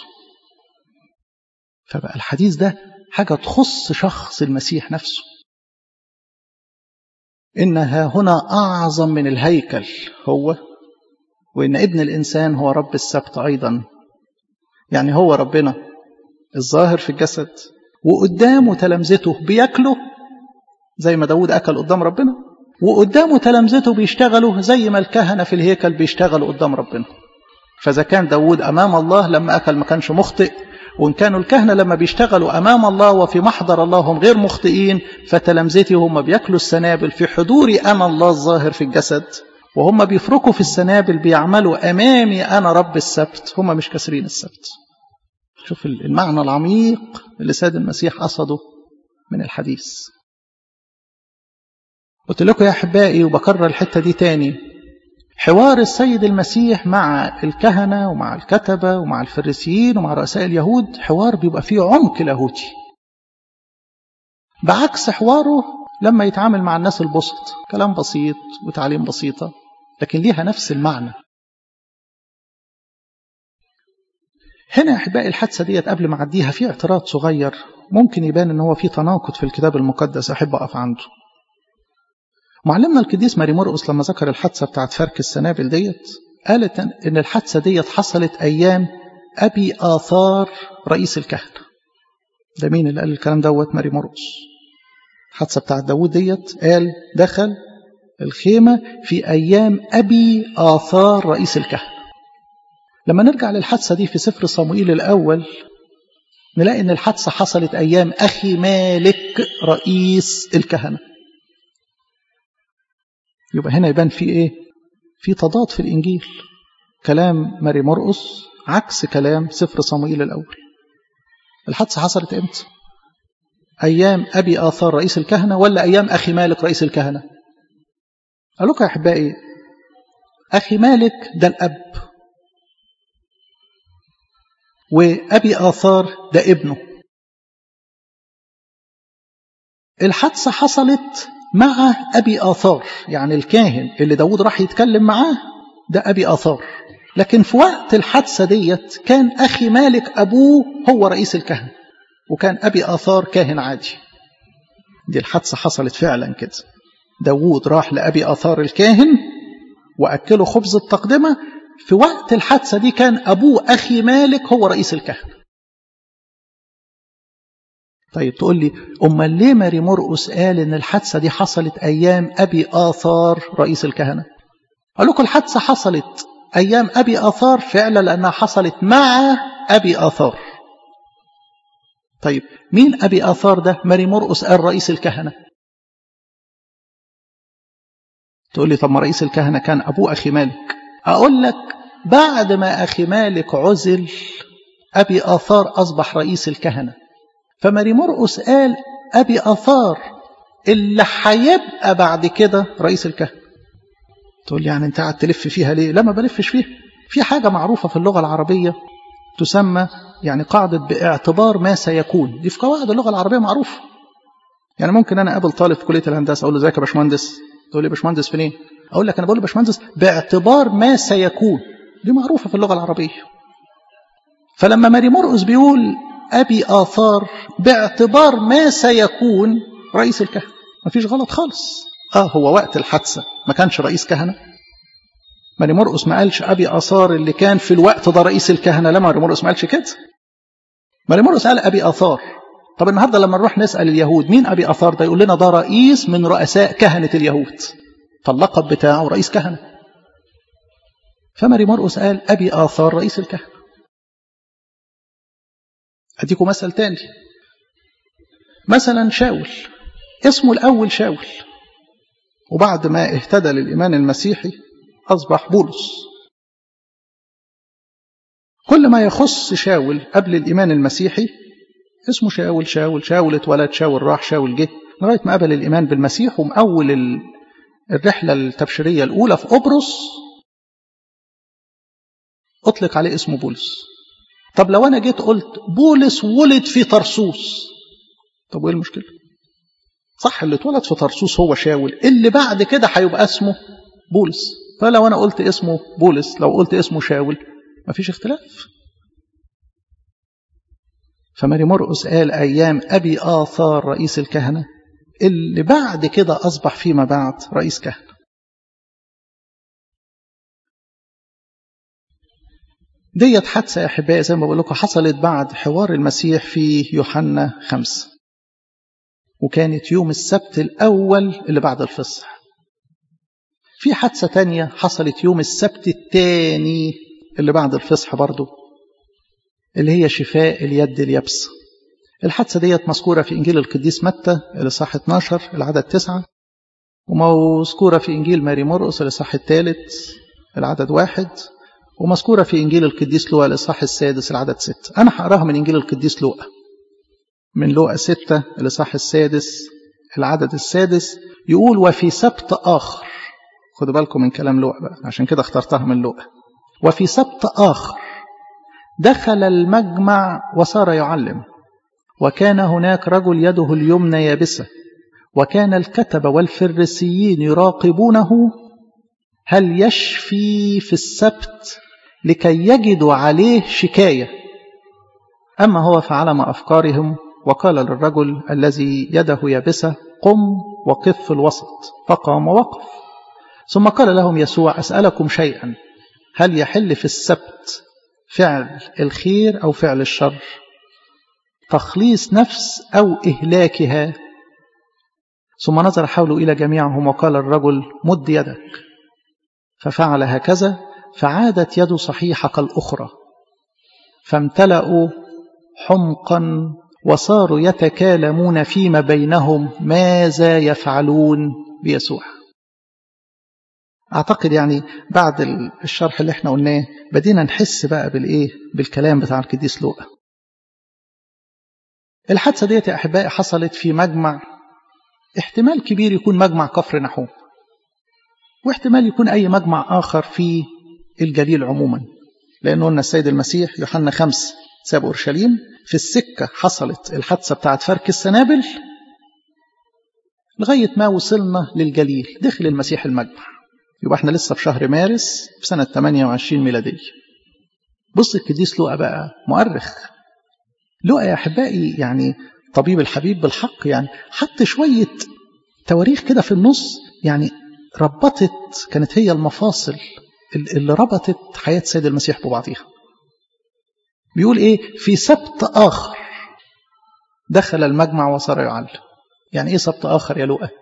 فبقى الحديث ده حاجه تخص شخص المسيح نفسه انها هنا اعظم من الهيكل هو وإن ابن الإنسان هو رب السبت أيضا يعني هو ربنا الظاهر في الجسد وقدامه تلامذته بياكلوا زي ما داود أكل قدام ربنا وقدامه تلامذته بيشتغلوا زي ما الكهنة في الهيكل بيشتغلوا قدام ربنا فإذا كان داود أمام الله لما أكل ما كانش مخطئ وإن كانوا الكهنة لما بيشتغلوا أمام الله وفي محضر الله هم غير مخطئين فتلامذتي هم بياكلوا السنابل في حضوري أنا الله الظاهر في الجسد وهم بيفركوا في السنابل بيعملوا أمامي أنا رب السبت هم مش كسرين السبت شوف المعنى العميق اللي سيد المسيح قصده من الحديث قلت لكم يا أحبائي وبكرر الحتة دي تاني حوار السيد المسيح مع الكهنة ومع الكتبة ومع الفريسيين ومع رؤساء اليهود حوار بيبقى فيه عمق لاهوتي بعكس حواره لما يتعامل مع الناس البسط كلام بسيط وتعليم بسيطة لكن ليها نفس المعنى هنا يا احبائي الحادثه ديت قبل ما اعديها في اعتراض صغير ممكن يبان ان هو في تناقض في الكتاب المقدس احب اقف عنده معلمنا القديس ماري مرقس لما ذكر الحادثه بتاعت فرك السنابل ديت قالت ان الحادثه ديت حصلت ايام ابي اثار رئيس الكهنه ده مين اللي قال الكلام دوت ماري مرقس الحادثه بتاعت داوود ديت قال دخل الخيمة في أيام أبي آثار رئيس الكهنة لما نرجع للحادثة دي في سفر صموئيل الأول نلاقي أن الحادثة حصلت أيام أخي مالك رئيس الكهنة يبقى هنا يبان في إيه؟ في تضاد في الإنجيل كلام ماري مرقس عكس كلام سفر صموئيل الأول الحادثة حصلت إمتى؟ أيام أبي آثار رئيس الكهنة ولا أيام أخي مالك رئيس الكهنة؟ قال لكم يا أحبائي أخي مالك ده الأب وأبي آثار ده ابنه الحادثة حصلت مع أبي آثار يعني الكاهن اللي داود راح يتكلم معاه ده أبي آثار لكن في وقت الحادثة ديت كان أخي مالك أبوه هو رئيس الكهنة وكان أبي آثار كاهن عادي دي الحادثة حصلت فعلا كده داوود راح لأبي آثار الكاهن وأكله خبز التقدمة في وقت الحادثة دي كان أبوه أخي مالك هو رئيس الكهنة طيب تقول لي أمال ليه ماري مرقس قال إن الحادثة دي حصلت أيام أبي آثار رئيس الكهنة قال لكم الحادثة حصلت أيام أبي آثار فعلا لأنها حصلت مع أبي آثار طيب مين أبي آثار ده ماري مرقس قال رئيس الكهنة تقول لي طب ما رئيس الكهنة كان أبوه أخي مالك أقول لك بعد ما أخي مالك عزل أبي آثار أصبح رئيس الكهنة فماري مرقس قال أبي آثار اللي هيبقى بعد كده رئيس الكهنة تقول لي يعني انت قاعد تلف فيها ليه لا ما بلفش فيها في حاجة معروفة في اللغة العربية تسمى يعني قاعدة باعتبار ما سيكون دي في قواعد اللغة العربية معروفة يعني ممكن أنا أقابل طالب في كلية الهندسة أقول له ازيك يا باشمهندس تقول لي باشمهندس فين أقول لك أنا بقول له باشمهندس باعتبار ما سيكون دي معروفة في اللغة العربية فلما ماري مرقس بيقول أبي آثار باعتبار ما سيكون رئيس الكهنة مفيش غلط خالص آه هو وقت الحادثة ما كانش رئيس كهنة ماري مرقس ما قالش أبي آثار اللي كان في الوقت ده رئيس الكهنة لا ماري مرقس ما قالش كده ماري مرقس قال أبي آثار طب النهارده لما نروح نسأل اليهود مين أبي آثار ده يقول لنا ده رئيس من رؤساء كهنة اليهود فاللقب بتاعه رئيس كهنة فماري مرقس قال أبي آثار رئيس الكهنة أديكم مثل تاني مثلا شاول اسمه الأول شاول وبعد ما اهتدى للإيمان المسيحي أصبح بولس كل ما يخص شاول قبل الإيمان المسيحي اسمه شاول شاول شاول اتولد شاول راح شاول جه لغاية ما قبل الإيمان بالمسيح ومأول الرحلة التبشيرية الأولى في قبرص أطلق عليه اسمه بولس طب لو أنا جيت قلت بولس ولد في طرسوس طب وإيه المشكلة صح اللي اتولد في طرسوس هو شاول اللي بعد كده هيبقى اسمه بولس فلو أنا قلت اسمه بولس لو قلت اسمه شاول مفيش اختلاف فماري مرقس قال أيام أبي آثار رئيس الكهنة اللي بعد كده أصبح فيما بعد رئيس كهنة ديت حادثة يا أحبائي زي ما بقول لكم حصلت بعد حوار المسيح في يوحنا خمسة وكانت يوم السبت الأول اللي بعد الفصح في حادثة تانية حصلت يوم السبت الثاني اللي بعد الفصح برضه اللي هي شفاء اليد اليابسة الحادثة ديت مذكورة في إنجيل القديس متى الإصحاح 12 العدد 9 ومذكورة في إنجيل ماري مرقس الإصحاح الثالث العدد واحد ومذكورة في إنجيل القديس لوقا الإصحاح السادس العدد 6 أنا هقراها من إنجيل القديس لوقا من لوقا 6 الإصحاح السادس العدد السادس يقول وفي سبت آخر خدوا بالكم من كلام لوقا بقى عشان كده اخترتها من لوقا وفي سبت آخر دخل المجمع وصار يعلم وكان هناك رجل يده اليمنى يابسة وكان الكتب والفريسيين يراقبونه هل يشفي في السبت لكي يجدوا عليه شكاية أما هو فعلم أفكارهم وقال للرجل الذي يده يابسة قم وقف في الوسط فقام ووقف ثم قال لهم يسوع أسألكم شيئا هل يحل في السبت فعل الخير أو فعل الشر تخليص نفس أو إهلاكها ثم نظر حوله إلى جميعهم وقال الرجل مد يدك ففعل هكذا فعادت يد صحيحة كالأخرى فامتلأوا حمقا وصاروا يتكالمون فيما بينهم ماذا يفعلون بيسوع أعتقد يعني بعد الشرح اللي احنا قلناه بدينا نحس بقى بالإيه بالكلام بتاع القديس لوقا الحادثة ديت يا أحبائي حصلت في مجمع احتمال كبير يكون مجمع كفر نحوم واحتمال يكون أي مجمع آخر في الجليل عموما لأنه قلنا السيد المسيح يوحنا خمس ساب أورشليم في السكة حصلت الحادثة بتاعت فرك السنابل لغاية ما وصلنا للجليل دخل المسيح المجمع يبقى احنا لسه في شهر مارس في سنة 28 ميلادية بص القديس لوقا بقى مؤرخ لوقا يا أحبائي يعني طبيب الحبيب بالحق يعني حط شوية تواريخ كده في النص يعني ربطت كانت هي المفاصل اللي ربطت حياة سيد المسيح ببعضها بيقول ايه في سبت آخر دخل المجمع وصار يعلم يعني ايه سبت آخر يا لوقا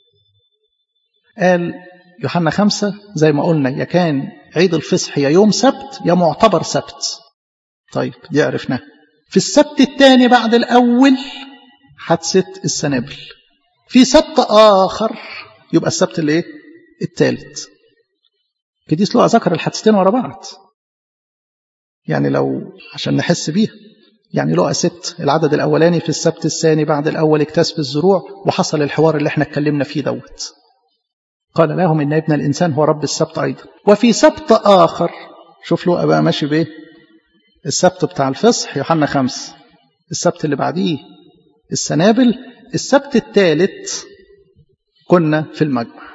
قال يوحنا خمسة زي ما قلنا يا كان عيد الفصح يا يوم سبت يا معتبر سبت طيب دي عرفناها في السبت الثاني بعد الأول حادثة السنابل في سبت آخر يبقى السبت اللي ايه الثالث قديس لوقا ذكر الحادثتين ورا بعض يعني لو عشان نحس بيها يعني لقى ست العدد الأولاني في السبت الثاني بعد الأول اكتسب الزروع وحصل الحوار اللي احنا اتكلمنا فيه دوت قال لهم إن ابن الإنسان هو رب السبت أيضا وفي سبت آخر شوف له بقى ماشي بإيه السبت بتاع الفصح يوحنا خمس السبت اللي بعديه السنابل السبت الثالث كنا في المجمع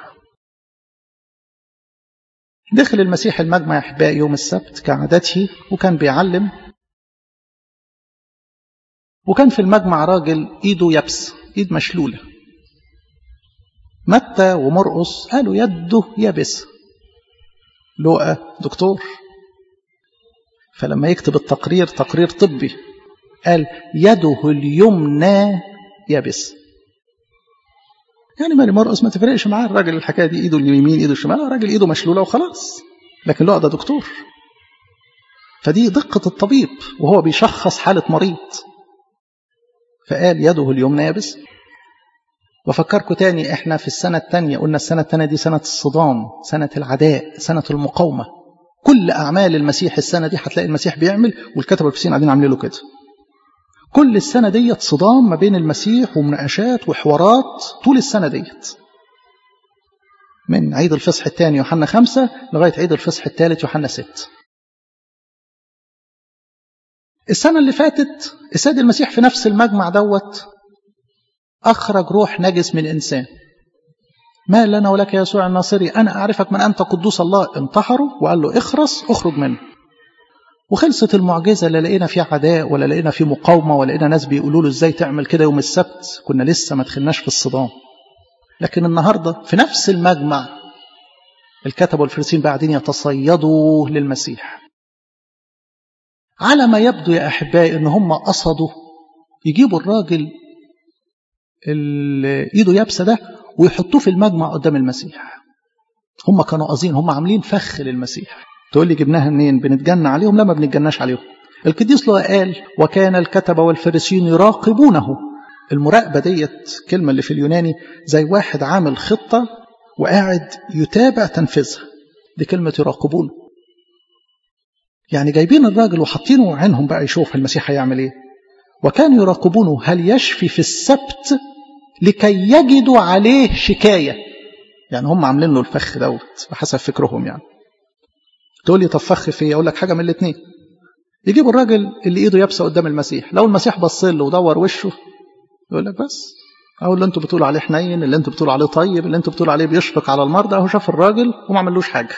دخل المسيح المجمع يا احبائي يوم السبت كعادته وكان بيعلم وكان في المجمع راجل ايده يبس ايد مشلوله متى ومرقص قالوا يده يابسه لوقا دكتور فلما يكتب التقرير تقرير طبي قال يده اليمنى يابس يعني ماري مرقص ما تفرقش معاه الراجل الحكايه دي ايده اليمين ايده الشمال الراجل ايده مشلوله وخلاص لكن لا ده دكتور فدي دقه الطبيب وهو بيشخص حاله مريض فقال يده اليمنى يابس وفكركم تاني احنا في السنه الثانيه قلنا السنه الثانيه دي سنه الصدام سنه العداء سنه المقاومه كل اعمال المسيح السنه دي هتلاقي المسيح بيعمل والكتبه الفسين قاعدين عاملين له كده كل السنة ديت صدام ما بين المسيح ومناقشات وحوارات طول السنة ديت من عيد الفصح الثاني يوحنا خمسة لغاية عيد الفصح الثالث يوحنا ست السنة اللي فاتت السيد المسيح في نفس المجمع دوت أخرج روح نجس من إنسان ما لنا ولك يا يسوع الناصري أنا أعرفك من أنت قدوس الله انتحره وقال له اخرس اخرج منه وخلصت المعجزة لا لقينا فيه عداء ولا لقينا فيه مقاومة ولا لقينا ناس بيقولوا له ازاي تعمل كده يوم السبت كنا لسه ما دخلناش في الصدام لكن النهاردة في نفس المجمع الكتب والفرسين بعدين يتصيدوا للمسيح على ما يبدو يا أحبائي إن هم قصدوا يجيبوا الراجل اللي إيده يابسة ده ويحطوه في المجمع قدام المسيح هم كانوا قاصدين هم عاملين فخ للمسيح تقول لي جبناها منين بنتجنى عليهم لا ما بنتجناش عليهم القديس لو قال وكان الكتبة والفريسيين يراقبونه المراقبة ديت كلمة اللي في اليوناني زي واحد عامل خطة وقاعد يتابع تنفيذها دي كلمة يراقبونه يعني جايبين الراجل وحاطينه عينهم بقى يشوف المسيح هيعمل ايه وكانوا يراقبونه هل يشفي في السبت لكي يجدوا عليه شكاية يعني هم عاملين له الفخ دوت بحسب فكرهم يعني تقول لي طب فخ فيا اقول لك حاجه من الاثنين يجيبوا الراجل اللي ايده يابسه قدام المسيح لو المسيح بص له ودور وشه يقول لك بس اهو اللي انتوا بتقولوا عليه حنين اللي انتوا بتقولوا عليه طيب اللي انتوا بتقولوا عليه بيشفق على المرضى اهو شاف الراجل وما عملوش حاجه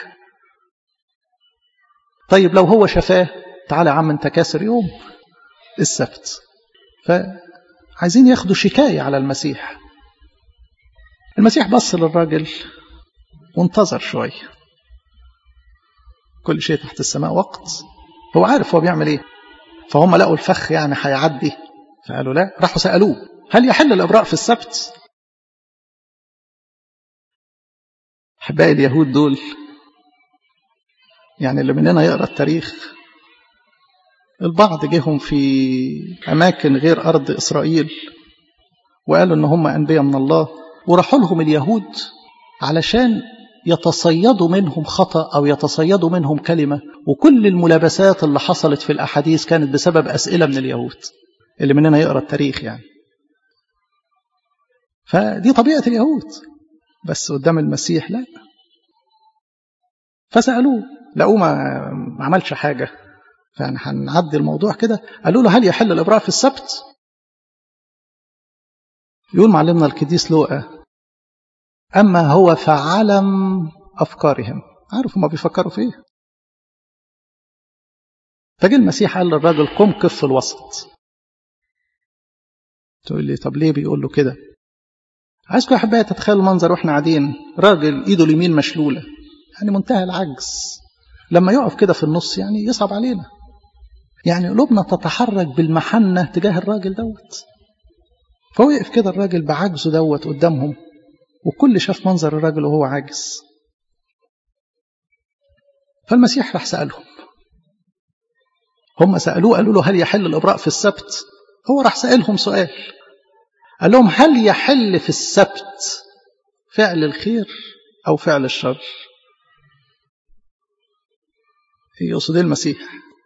طيب لو هو شفاه تعالى يا عم انت كاسر يوم السبت فعايزين ياخدوا شكايه على المسيح المسيح بص للراجل وانتظر شويه كل شيء تحت السماء وقت هو عارف هو بيعمل ايه فهم لقوا الفخ يعني هيعدي فقالوا لا راحوا سألوه هل يحل الإبراء في السبت أحبائي اليهود دول يعني اللي مننا يقرأ التاريخ البعض جيهم في أماكن غير أرض إسرائيل وقالوا إن هم أنبياء من الله وراحوا لهم اليهود علشان يتصيدوا منهم خطأ أو يتصيدوا منهم كلمة وكل الملابسات اللي حصلت في الأحاديث كانت بسبب أسئلة من اليهود اللي مننا يقرأ التاريخ يعني فدي طبيعة اليهود بس قدام المسيح لا فسألوه لقوه ما عملش حاجة فيعني هنعدي الموضوع كده قالوا له هل يحل الإبراء في السبت يقول معلمنا القديس لوقا أما هو فعلم أفكارهم عارف هما بيفكروا في إيه فجي المسيح قال للراجل قم كف في الوسط تقول لي طب ليه بيقول له كده عايزكم يا احبائي تتخيلوا المنظر واحنا قاعدين راجل ايده اليمين مشلوله يعني منتهى العجز لما يقف كده في النص يعني يصعب علينا يعني قلوبنا تتحرك بالمحنه تجاه الراجل دوت فوقف كده الراجل بعجزه دوت قدامهم وكل شاف منظر الراجل وهو عاجز فالمسيح راح سألهم هم سألوه قالوا له هل يحل الإبراء في السبت هو راح سألهم سؤال قال لهم هل يحل في السبت فعل الخير أو فعل الشر يقصد المسيح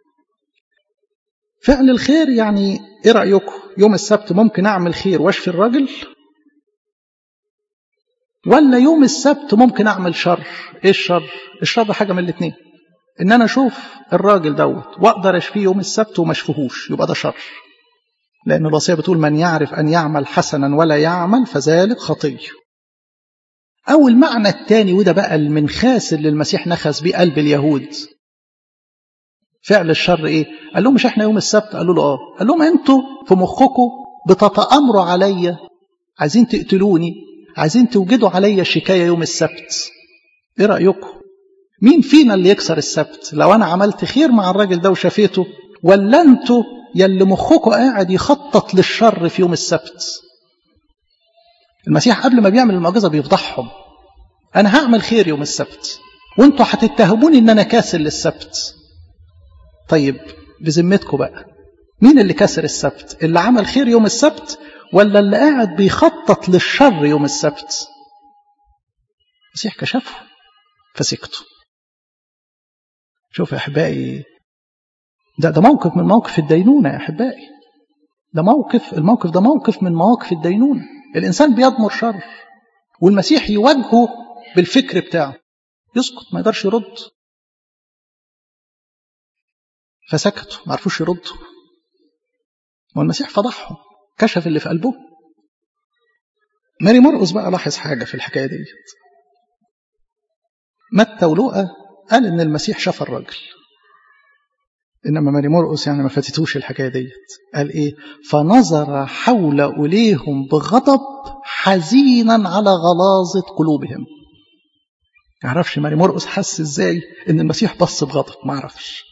فعل الخير يعني ايه رأيكم يوم السبت ممكن أعمل خير واشفي الراجل ولا يوم السبت ممكن أعمل شر إيه الشر الشر ده حاجة من الاتنين إن أنا أشوف الراجل دوت وأقدر أشفيه يوم السبت وما أشفيهوش يبقى ده شر لأن الوصية بتقول من يعرف أن يعمل حسنا ولا يعمل فذلك خطية أو المعنى الثاني وده بقى المنخاس اللي المسيح نخس بيه قلب اليهود فعل الشر إيه؟ قال لهم مش إحنا يوم السبت قالوا له آه قال لهم أنتوا في مخكم بتتأمروا عليا عايزين تقتلوني عايزين توجدوا عليا شكاية يوم السبت إيه رأيكم؟ مين فينا اللي يكسر السبت لو أنا عملت خير مع الراجل ده وشافيته ولا أنتوا يلي مخكم قاعد يخطط للشر في يوم السبت المسيح قبل ما بيعمل المعجزة بيفضحهم أنا هعمل خير يوم السبت وانتوا هتتهموني ان انا كاسر للسبت طيب بذمتكم بقى مين اللي كسر السبت اللي عمل خير يوم السبت ولا اللي قاعد بيخطط للشر يوم السبت المسيح كشفه فسكتوا شوف يا احبائي ده ده موقف من موقف الدينونه يا احبائي ده موقف الموقف ده موقف من مواقف الدينونه الانسان بيضمر شر والمسيح يواجهه بالفكر بتاعه يسكت ما يقدرش يرد فسكتوا ما عرفوش يردوا والمسيح فضحهم كشف اللي في قلبه ماري مرقس بقى لاحظ حاجة في الحكاية ديت متى ولوقا قال إن المسيح شاف الراجل إنما ماري مرقس يعني ما فاتتوش الحكاية ديت قال إيه فنظر حول أوليهم بغضب حزينا على غلاظة قلوبهم يعرفش ماري مرقس حس إزاي إن المسيح بص بغضب ما عرفش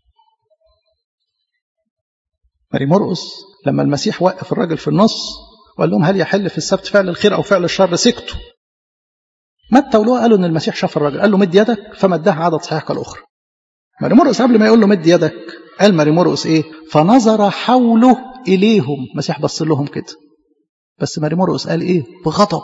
ماري مرقس لما المسيح وقف الراجل في النص وقال لهم هل يحل في السبت فعل الخير أو فعل الشر سكتوا متى ولوقا قالوا إن المسيح شاف الراجل قال له مد يدك فمدها عدد صحيح كالأخرى ماري مرقس قبل ما يقول له مد يدك قال ماري مرقس إيه فنظر حوله إليهم المسيح بص لهم كده بس ماري مرقس قال إيه بغضب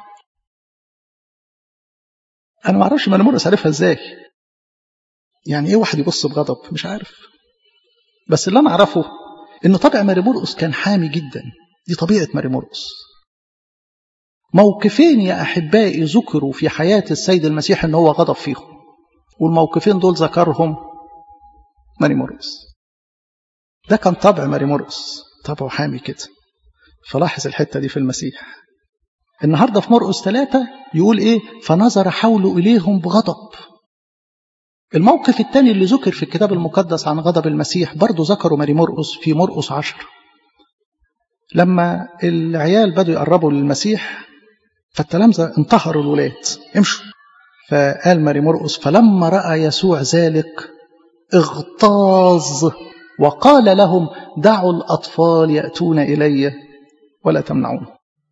أنا ما أعرفش ماري مرقس عارفها إزاي يعني إيه واحد يبص بغضب مش عارف بس اللي أنا أعرفه إن طبع ماري مرقس كان حامي جدا دي طبيعة ماري مرقس موقفين يا أحبائي ذكروا في حياة السيد المسيح إن هو غضب فيهم والموقفين دول ذكرهم ماري مرقس ده كان طبع ماري مرقس طبعه حامي كده فلاحظ الحتة دي في المسيح النهاردة في مرقس ثلاثة يقول إيه فنظر حوله إليهم بغضب الموقف الثاني اللي ذكر في الكتاب المقدس عن غضب المسيح برضه ذكره ماري مرقس في مرقس عشر لما العيال بدوا يقربوا للمسيح فالتلامذة انتهروا الولاد امشوا فقال ماري مرقس فلما رأى يسوع ذلك اغتاظ وقال لهم دعوا الأطفال يأتون إلي ولا تمنعون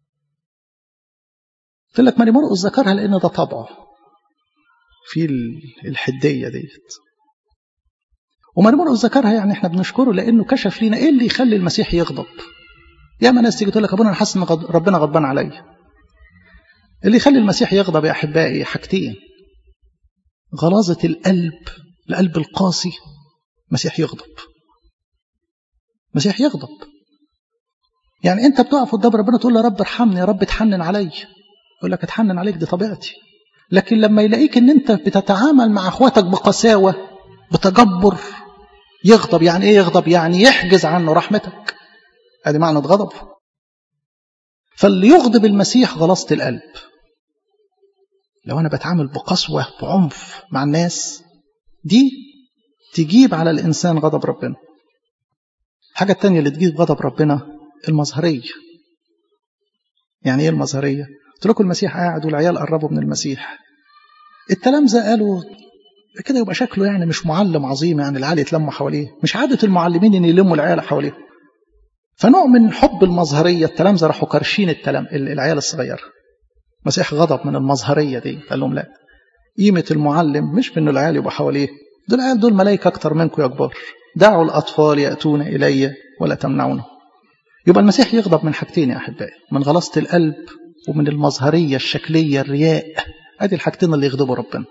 قلت لك ماري مرقس ذكرها لأن ده طبعه في الحدية ديت وماري مرقس ذكرها يعني احنا بنشكره لأنه كشف لنا ايه اللي يخلي المسيح يغضب ياما ناس تيجي تقول لك ابونا انا حاسس ان ربنا غضبان عليا اللي يخلي المسيح يغضب يا احبائي حاجتين غلاظة القلب القلب القاسي مسيح يغضب مسيح يغضب يعني انت بتقف قدام ربنا تقول له يا رب ارحمني يا رب اتحنن علي يقول لك اتحنن عليك دي طبيعتي لكن لما يلاقيك ان انت بتتعامل مع اخواتك بقساوة بتجبر يغضب يعني ايه يغضب يعني يحجز عنه رحمتك ادي معنى غضب فاللي يغضب المسيح غلاظة القلب لو انا بتعامل بقسوة بعنف مع الناس دي تجيب على الانسان غضب ربنا الحاجة التانية اللي تجيب غضب ربنا المظهرية يعني ايه المظهرية قلت لكم المسيح قاعد والعيال قربوا من المسيح التلامذة قالوا كده يبقى شكله يعني مش معلم عظيم يعني العيال يتلموا حواليه مش عادة المعلمين ان يلموا العيال حواليه فنوع من حب المظهرية التلامذة راحوا كرشين التلام العيال الصغيرة المسيح غضب من المظهرية دي قال لهم لا قيمة المعلم مش بأن العيال يبقى حواليه دول العيال دول ملايكة أكتر منكم يا كبار دعوا الأطفال يأتون إلي ولا تمنعونه يبقى المسيح يغضب من حاجتين يا أحبائي من غلاصة القلب ومن المظهرية الشكلية الرياء أدي الحاجتين اللي يغضبوا ربنا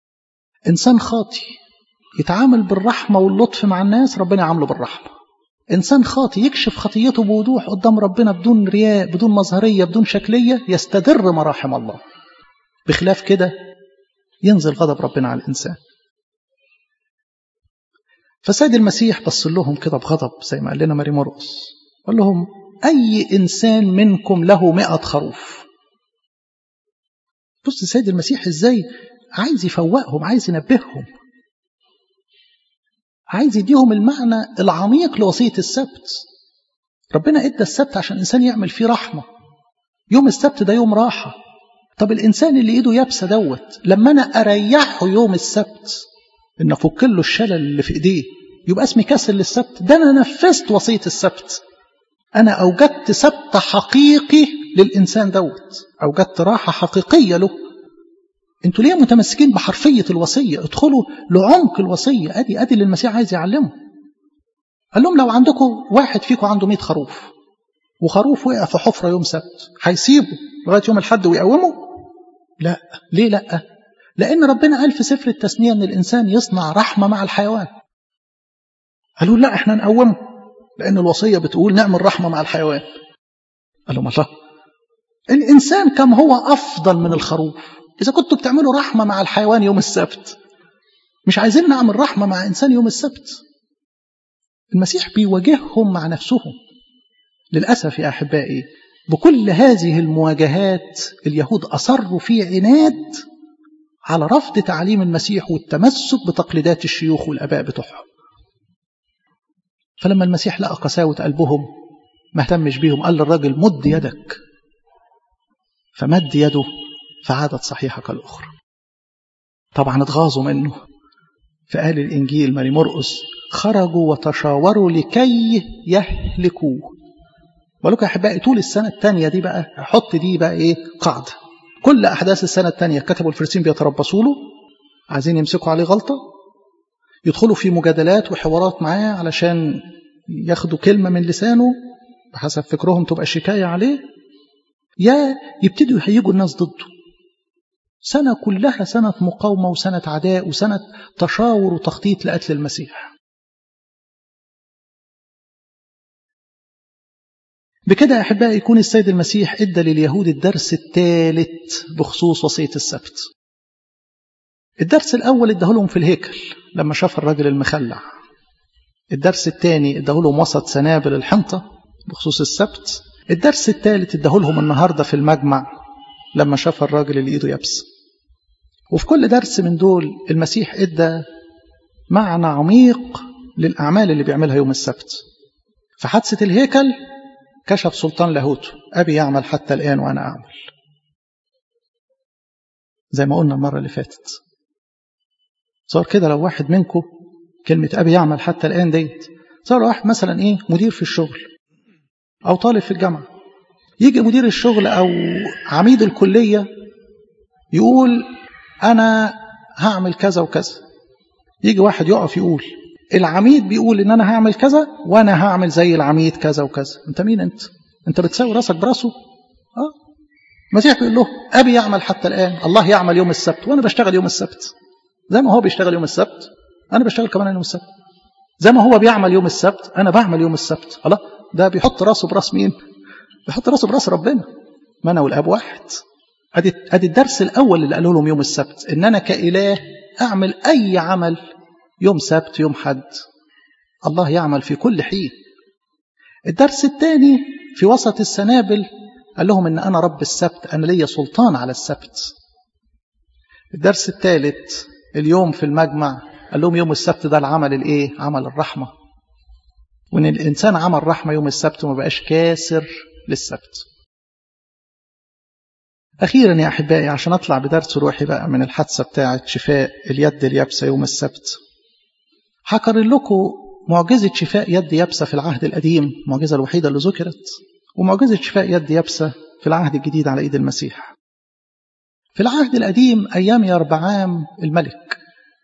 إنسان خاطي يتعامل بالرحمة واللطف مع الناس ربنا يعامله بالرحمة إنسان خاطي يكشف خطيته بوضوح قدام ربنا بدون رياء بدون مظهرية بدون شكلية يستدر مراحم الله بخلاف كده ينزل غضب ربنا على الإنسان فسيد المسيح بص لهم كده بغضب زي ما قال لنا ماري مرقس قال لهم أي إنسان منكم له مئة خروف بص السيد المسيح إزاي عايز يفوقهم عايز ينبههم عايز يديهم المعنى العميق لوصية السبت ربنا ادى السبت عشان الإنسان يعمل فيه رحمة يوم السبت ده يوم راحة طب الإنسان اللي إيده يابسة دوت لما أنا أريحه يوم السبت إن أفك له الشلل اللي في إيديه يبقى اسمي كسر للسبت ده أنا نفذت وصية السبت أنا أوجدت سبت حقيقي للإنسان دوت أوجدت راحة حقيقية له انتوا ليه متمسكين بحرفية الوصية ادخلوا لعمق الوصية ادي ادي اللي المسيح عايز يعلمه قال لهم لو عندكم واحد فيكم عنده 100 خروف وخروف وقع في حفرة يوم سبت هيسيبه لغاية يوم الحد ويقومه لا ليه لا لأن ربنا قال في سفر التثنية أن الإنسان يصنع رحمة مع الحيوان قالوا لا احنا نقومه لأن الوصية بتقول نعمل رحمة مع الحيوان قالوا الله الإنسان كم هو أفضل من الخروف إذا كنتوا بتعملوا رحمة مع الحيوان يوم السبت مش عايزين نعمل رحمة مع إنسان يوم السبت المسيح بيواجههم مع نفسهم للأسف يا أحبائي بكل هذه المواجهات اليهود أصروا في عناد على رفض تعليم المسيح والتمسك بتقليدات الشيوخ والآباء بتوعهم فلما المسيح لقى قساوة قلبهم ما اهتمش بيهم قال للراجل مد يدك فمد يده فعادت صحيحة كالأخرى طبعا اتغاظوا منه فقال الإنجيل ماري مرقس خرجوا وتشاوروا لكي يهلكوه ولك يا أحبائي طول السنة الثانية دي بقى حط دي بقى إيه قاعدة كل أحداث السنة الثانية كتبوا الفرسين بيتربصوا له عايزين يمسكوا عليه غلطة يدخلوا في مجادلات وحوارات معاه علشان ياخدوا كلمة من لسانه بحسب فكرهم تبقى شكاية عليه يا يبتدوا يهيجوا الناس ضده سنة كلها سنة مقاومة وسنة عداء وسنة تشاور وتخطيط لقتل المسيح بكده يا أحبائي يكون السيد المسيح إدى لليهود الدرس الثالث بخصوص وصية السبت الدرس الأول اداه لهم في الهيكل لما شاف الرجل المخلع الدرس الثاني اداه لهم وسط سنابل الحنطة بخصوص السبت الدرس الثالث اداه لهم النهاردة في المجمع لما شاف الراجل اللي ايده يابسه وفي كل درس من دول المسيح ادى معنى عميق للأعمال اللي بيعملها يوم السبت في حادثة الهيكل كشف سلطان لاهوته أبي يعمل حتى الآن وأنا أعمل زي ما قلنا المرة اللي فاتت صار كده لو واحد منكم كلمة أبي يعمل حتى الآن ديت صار واحد مثلا إيه مدير في الشغل أو طالب في الجامعة يجي مدير الشغل أو عميد الكلية يقول أنا هعمل كذا وكذا يجي واحد يقف يقول العميد بيقول ان انا هعمل كذا وانا هعمل زي العميد كذا وكذا انت مين انت انت بتساوي راسك براسه اه المسيح بيقول له ابي يعمل حتى الان الله يعمل يوم السبت وانا بشتغل يوم السبت زي ما هو بيشتغل يوم السبت انا بشتغل كمان يوم السبت زي ما هو بيعمل يوم السبت انا بعمل يوم السبت الله ده بيحط راسه براس مين بيحط راسه براس ربنا ما انا والاب واحد ادي ادي الدرس الاول اللي قالوا لهم يوم السبت ان انا كاله اعمل اي عمل يوم سبت يوم حد الله يعمل في كل حين الدرس الثاني في وسط السنابل قال لهم ان انا رب السبت انا ليا سلطان على السبت الدرس الثالث اليوم في المجمع قال لهم يوم السبت ده العمل الايه عمل الرحمه وان الانسان عمل رحمه يوم السبت وما بقاش كاسر للسبت أخيرا يا أحبائي عشان أطلع بدرس روحي بقى من الحادثة بتاعة شفاء اليد اليابسة يوم السبت هكرر لكم معجزة شفاء يد يابسة في العهد القديم المعجزة الوحيدة اللي ذكرت ومعجزة شفاء يد يابسة في العهد الجديد على إيد المسيح في العهد القديم أيام يربعام الملك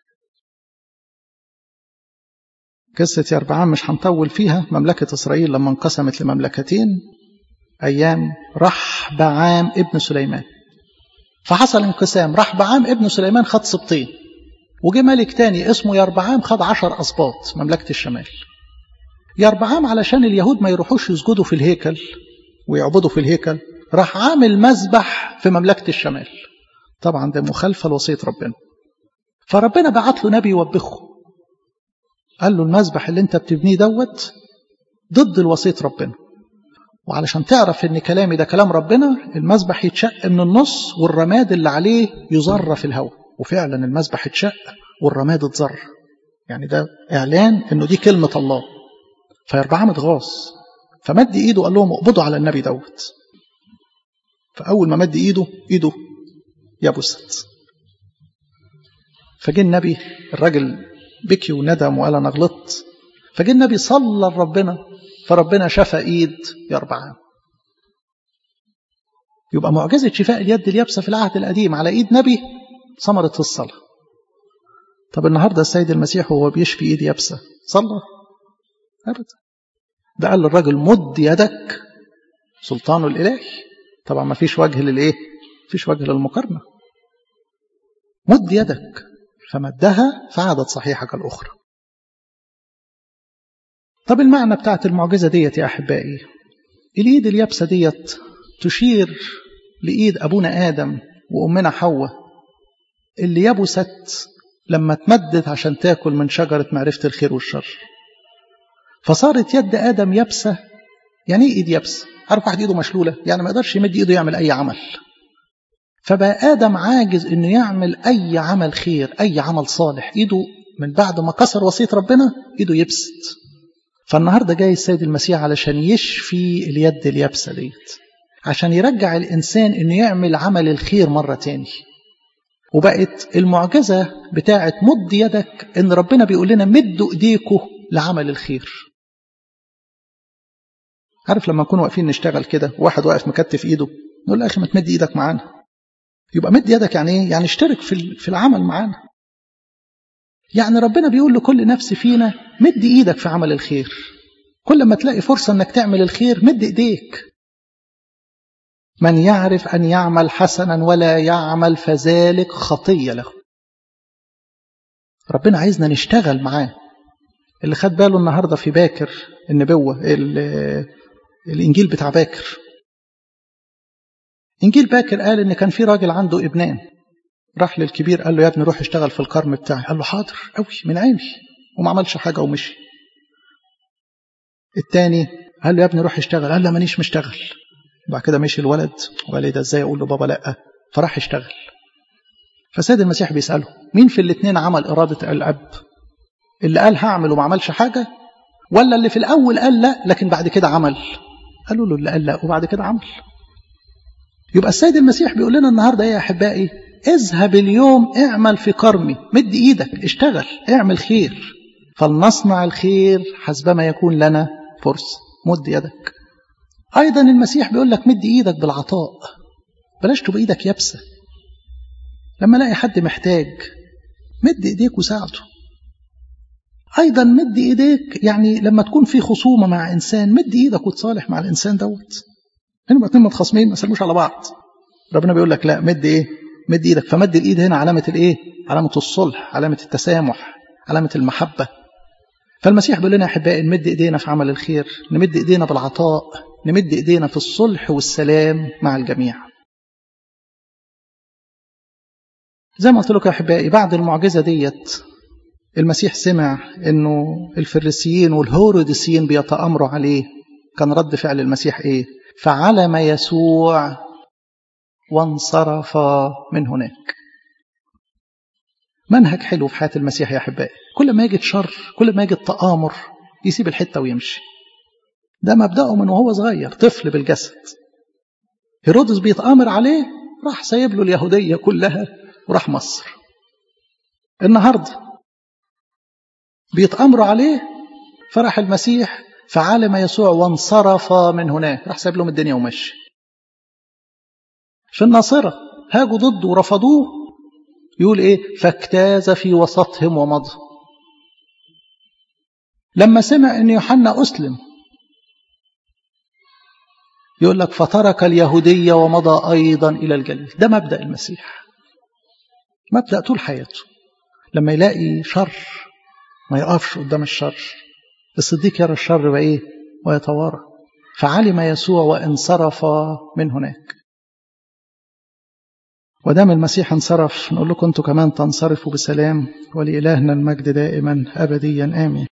قصة يربعام مش هنطول فيها مملكة إسرائيل لما انقسمت لمملكتين أيام رحبعام ابن سليمان فحصل انقسام رحبعام ابن سليمان خد سبطين وجه ملك تاني اسمه يربعام خد عشر أسباط مملكة الشمال يربعام علشان اليهود ما يروحوش يسجدوا في الهيكل ويعبدوا في الهيكل راح عامل مذبح في مملكة الشمال طبعا ده مخالفة لوصية ربنا فربنا بعت له نبي يوبخه قال له المذبح اللي انت بتبنيه دوت ضد الوصية ربنا وعلشان تعرف ان كلامي ده كلام ربنا المذبح يتشق من النص والرماد اللي عليه يزر في الهواء وفعلا المذبح اتشق والرماد اتزر يعني ده اعلان انه دي كلمة الله فيربعام اتغاظ فمد ايده قال لهم اقبضوا على النبي دوت فاول ما مد ايده ايده يبست فجه النبي الراجل بكي وندم وقال انا غلطت فجه النبي صلى لربنا فربنا شفى ايد يربعام يبقى معجزة شفاء اليد اليابسة في العهد القديم على ايد نبي ثمرة في الصلاة طب النهارده السيد المسيح وهو بيشفي ايد يابسة صلى ابدا ده قال للراجل مد يدك سلطانه الالهي طبعا ما فيش وجه للايه فيش وجه للمقارنة مد يدك فمدها فعادت صحيحة كالأخرى طب المعنى بتاعت المعجزة ديت يا أحبائي الإيد اليابسة ديت تشير لإيد أبونا آدم وأمنا حواء اللي يبست لما تمدت عشان تاكل من شجرة معرفة الخير والشر فصارت يد آدم يابسة يعني إيه إيد يابسة عارف واحد إيده مشلولة يعني ما يقدرش يمد إيده يعمل أي عمل فبقى آدم عاجز إنه يعمل أي عمل خير أي عمل صالح إيده من بعد ما كسر وصية ربنا إيده يبست فالنهارده جاي السيد المسيح علشان يشفي اليد اليابسة ديت عشان يرجع الإنسان إنه يعمل عمل الخير مرة تاني وبقت المعجزة بتاعت مد يدك إن ربنا بيقول لنا مدوا إيديكوا لعمل الخير عارف لما نكون واقفين نشتغل كده واحد واقف مكتف إيده نقول له أخي ما تمد إيدك معانا يبقى مد يدك يعني إيه؟ يعني اشترك في في العمل معانا يعني ربنا بيقول لكل نفس فينا مد ايدك في عمل الخير كل ما تلاقي فرصة انك تعمل الخير مد ايديك من يعرف ان يعمل حسنا ولا يعمل فذلك خطية له ربنا عايزنا نشتغل معاه اللي خد باله النهاردة في باكر النبوة الانجيل بتاع باكر انجيل باكر قال ان كان في راجل عنده ابنان راح للكبير قال له يا ابني روح اشتغل في الكرم بتاعي قال له حاضر قوي من عيني وما عملش حاجه ومشي التاني قال له يا ابني روح اشتغل قال له مانيش مشتغل بعد كده مشي الولد وقال لي ده ازاي اقول له بابا لا فراح اشتغل فسيد المسيح بيساله مين في الاثنين عمل اراده الاب اللي قال هعمل وما عملش حاجه ولا اللي في الاول قال لا لكن بعد كده عمل قالوا له اللي قال لا وبعد كده عمل يبقى السيد المسيح بيقول لنا النهارده ايه يا احبائي اذهب اليوم اعمل في كرمي مد ايدك اشتغل اعمل خير فلنصنع الخير حسبما يكون لنا فرصة مد يدك أيضا المسيح بيقول لك مد إيدك بالعطاء بلاش تبقى إيدك يابسة لما الاقي حد محتاج مد إيديك وساعده أيضا مد إيديك يعني لما تكون في خصومة مع إنسان مد إيدك وتصالح مع الإنسان دوت هنا اتنين متخاصمين ما سلموش على بعض ربنا بيقول لك لا مد إيه مد إيدك فمد الإيد هنا علامة الإيه علامة الصلح علامة التسامح علامة المحبة فالمسيح بيقول لنا يا أحبائي نمد إيدينا في عمل الخير نمد إيدينا بالعطاء نمد إيدينا في الصلح والسلام مع الجميع زي ما قلت لكم يا أحبائي بعد المعجزة ديت المسيح سمع أنه الفريسيين والهوروديسيين بيتأمروا عليه كان رد فعل المسيح إيه فعلم يسوع وانصرف من هناك منهج حلو في حياة المسيح يا أحبائي كل ما يجد شر كل ما يجد تآمر يسيب الحتة ويمشي ده مبدأه من وهو صغير طفل بالجسد هيرودس بيتآمر عليه راح سايب له اليهودية كلها وراح مصر النهاردة بيتآمروا عليه فرح المسيح فعلم يسوع وانصرف من هناك راح سايب لهم الدنيا ومشي في الناصرة هاجوا ضده ورفضوه يقول ايه فاجتاز في وسطهم ومضى لما سمع ان يوحنا اسلم يقول لك فترك اليهودية ومضى أيضا إلى الجليل ده مبدأ المسيح مبدأ طول حياته لما يلاقي شر ما يقفش قدام الشر الصديق يرى الشر وإيه ويتوارى فعلم يسوع وانصرف من هناك ودام المسيح انصرف نقول لكم انتم كمان تنصرفوا بسلام ولإلهنا المجد دائما أبديا آمين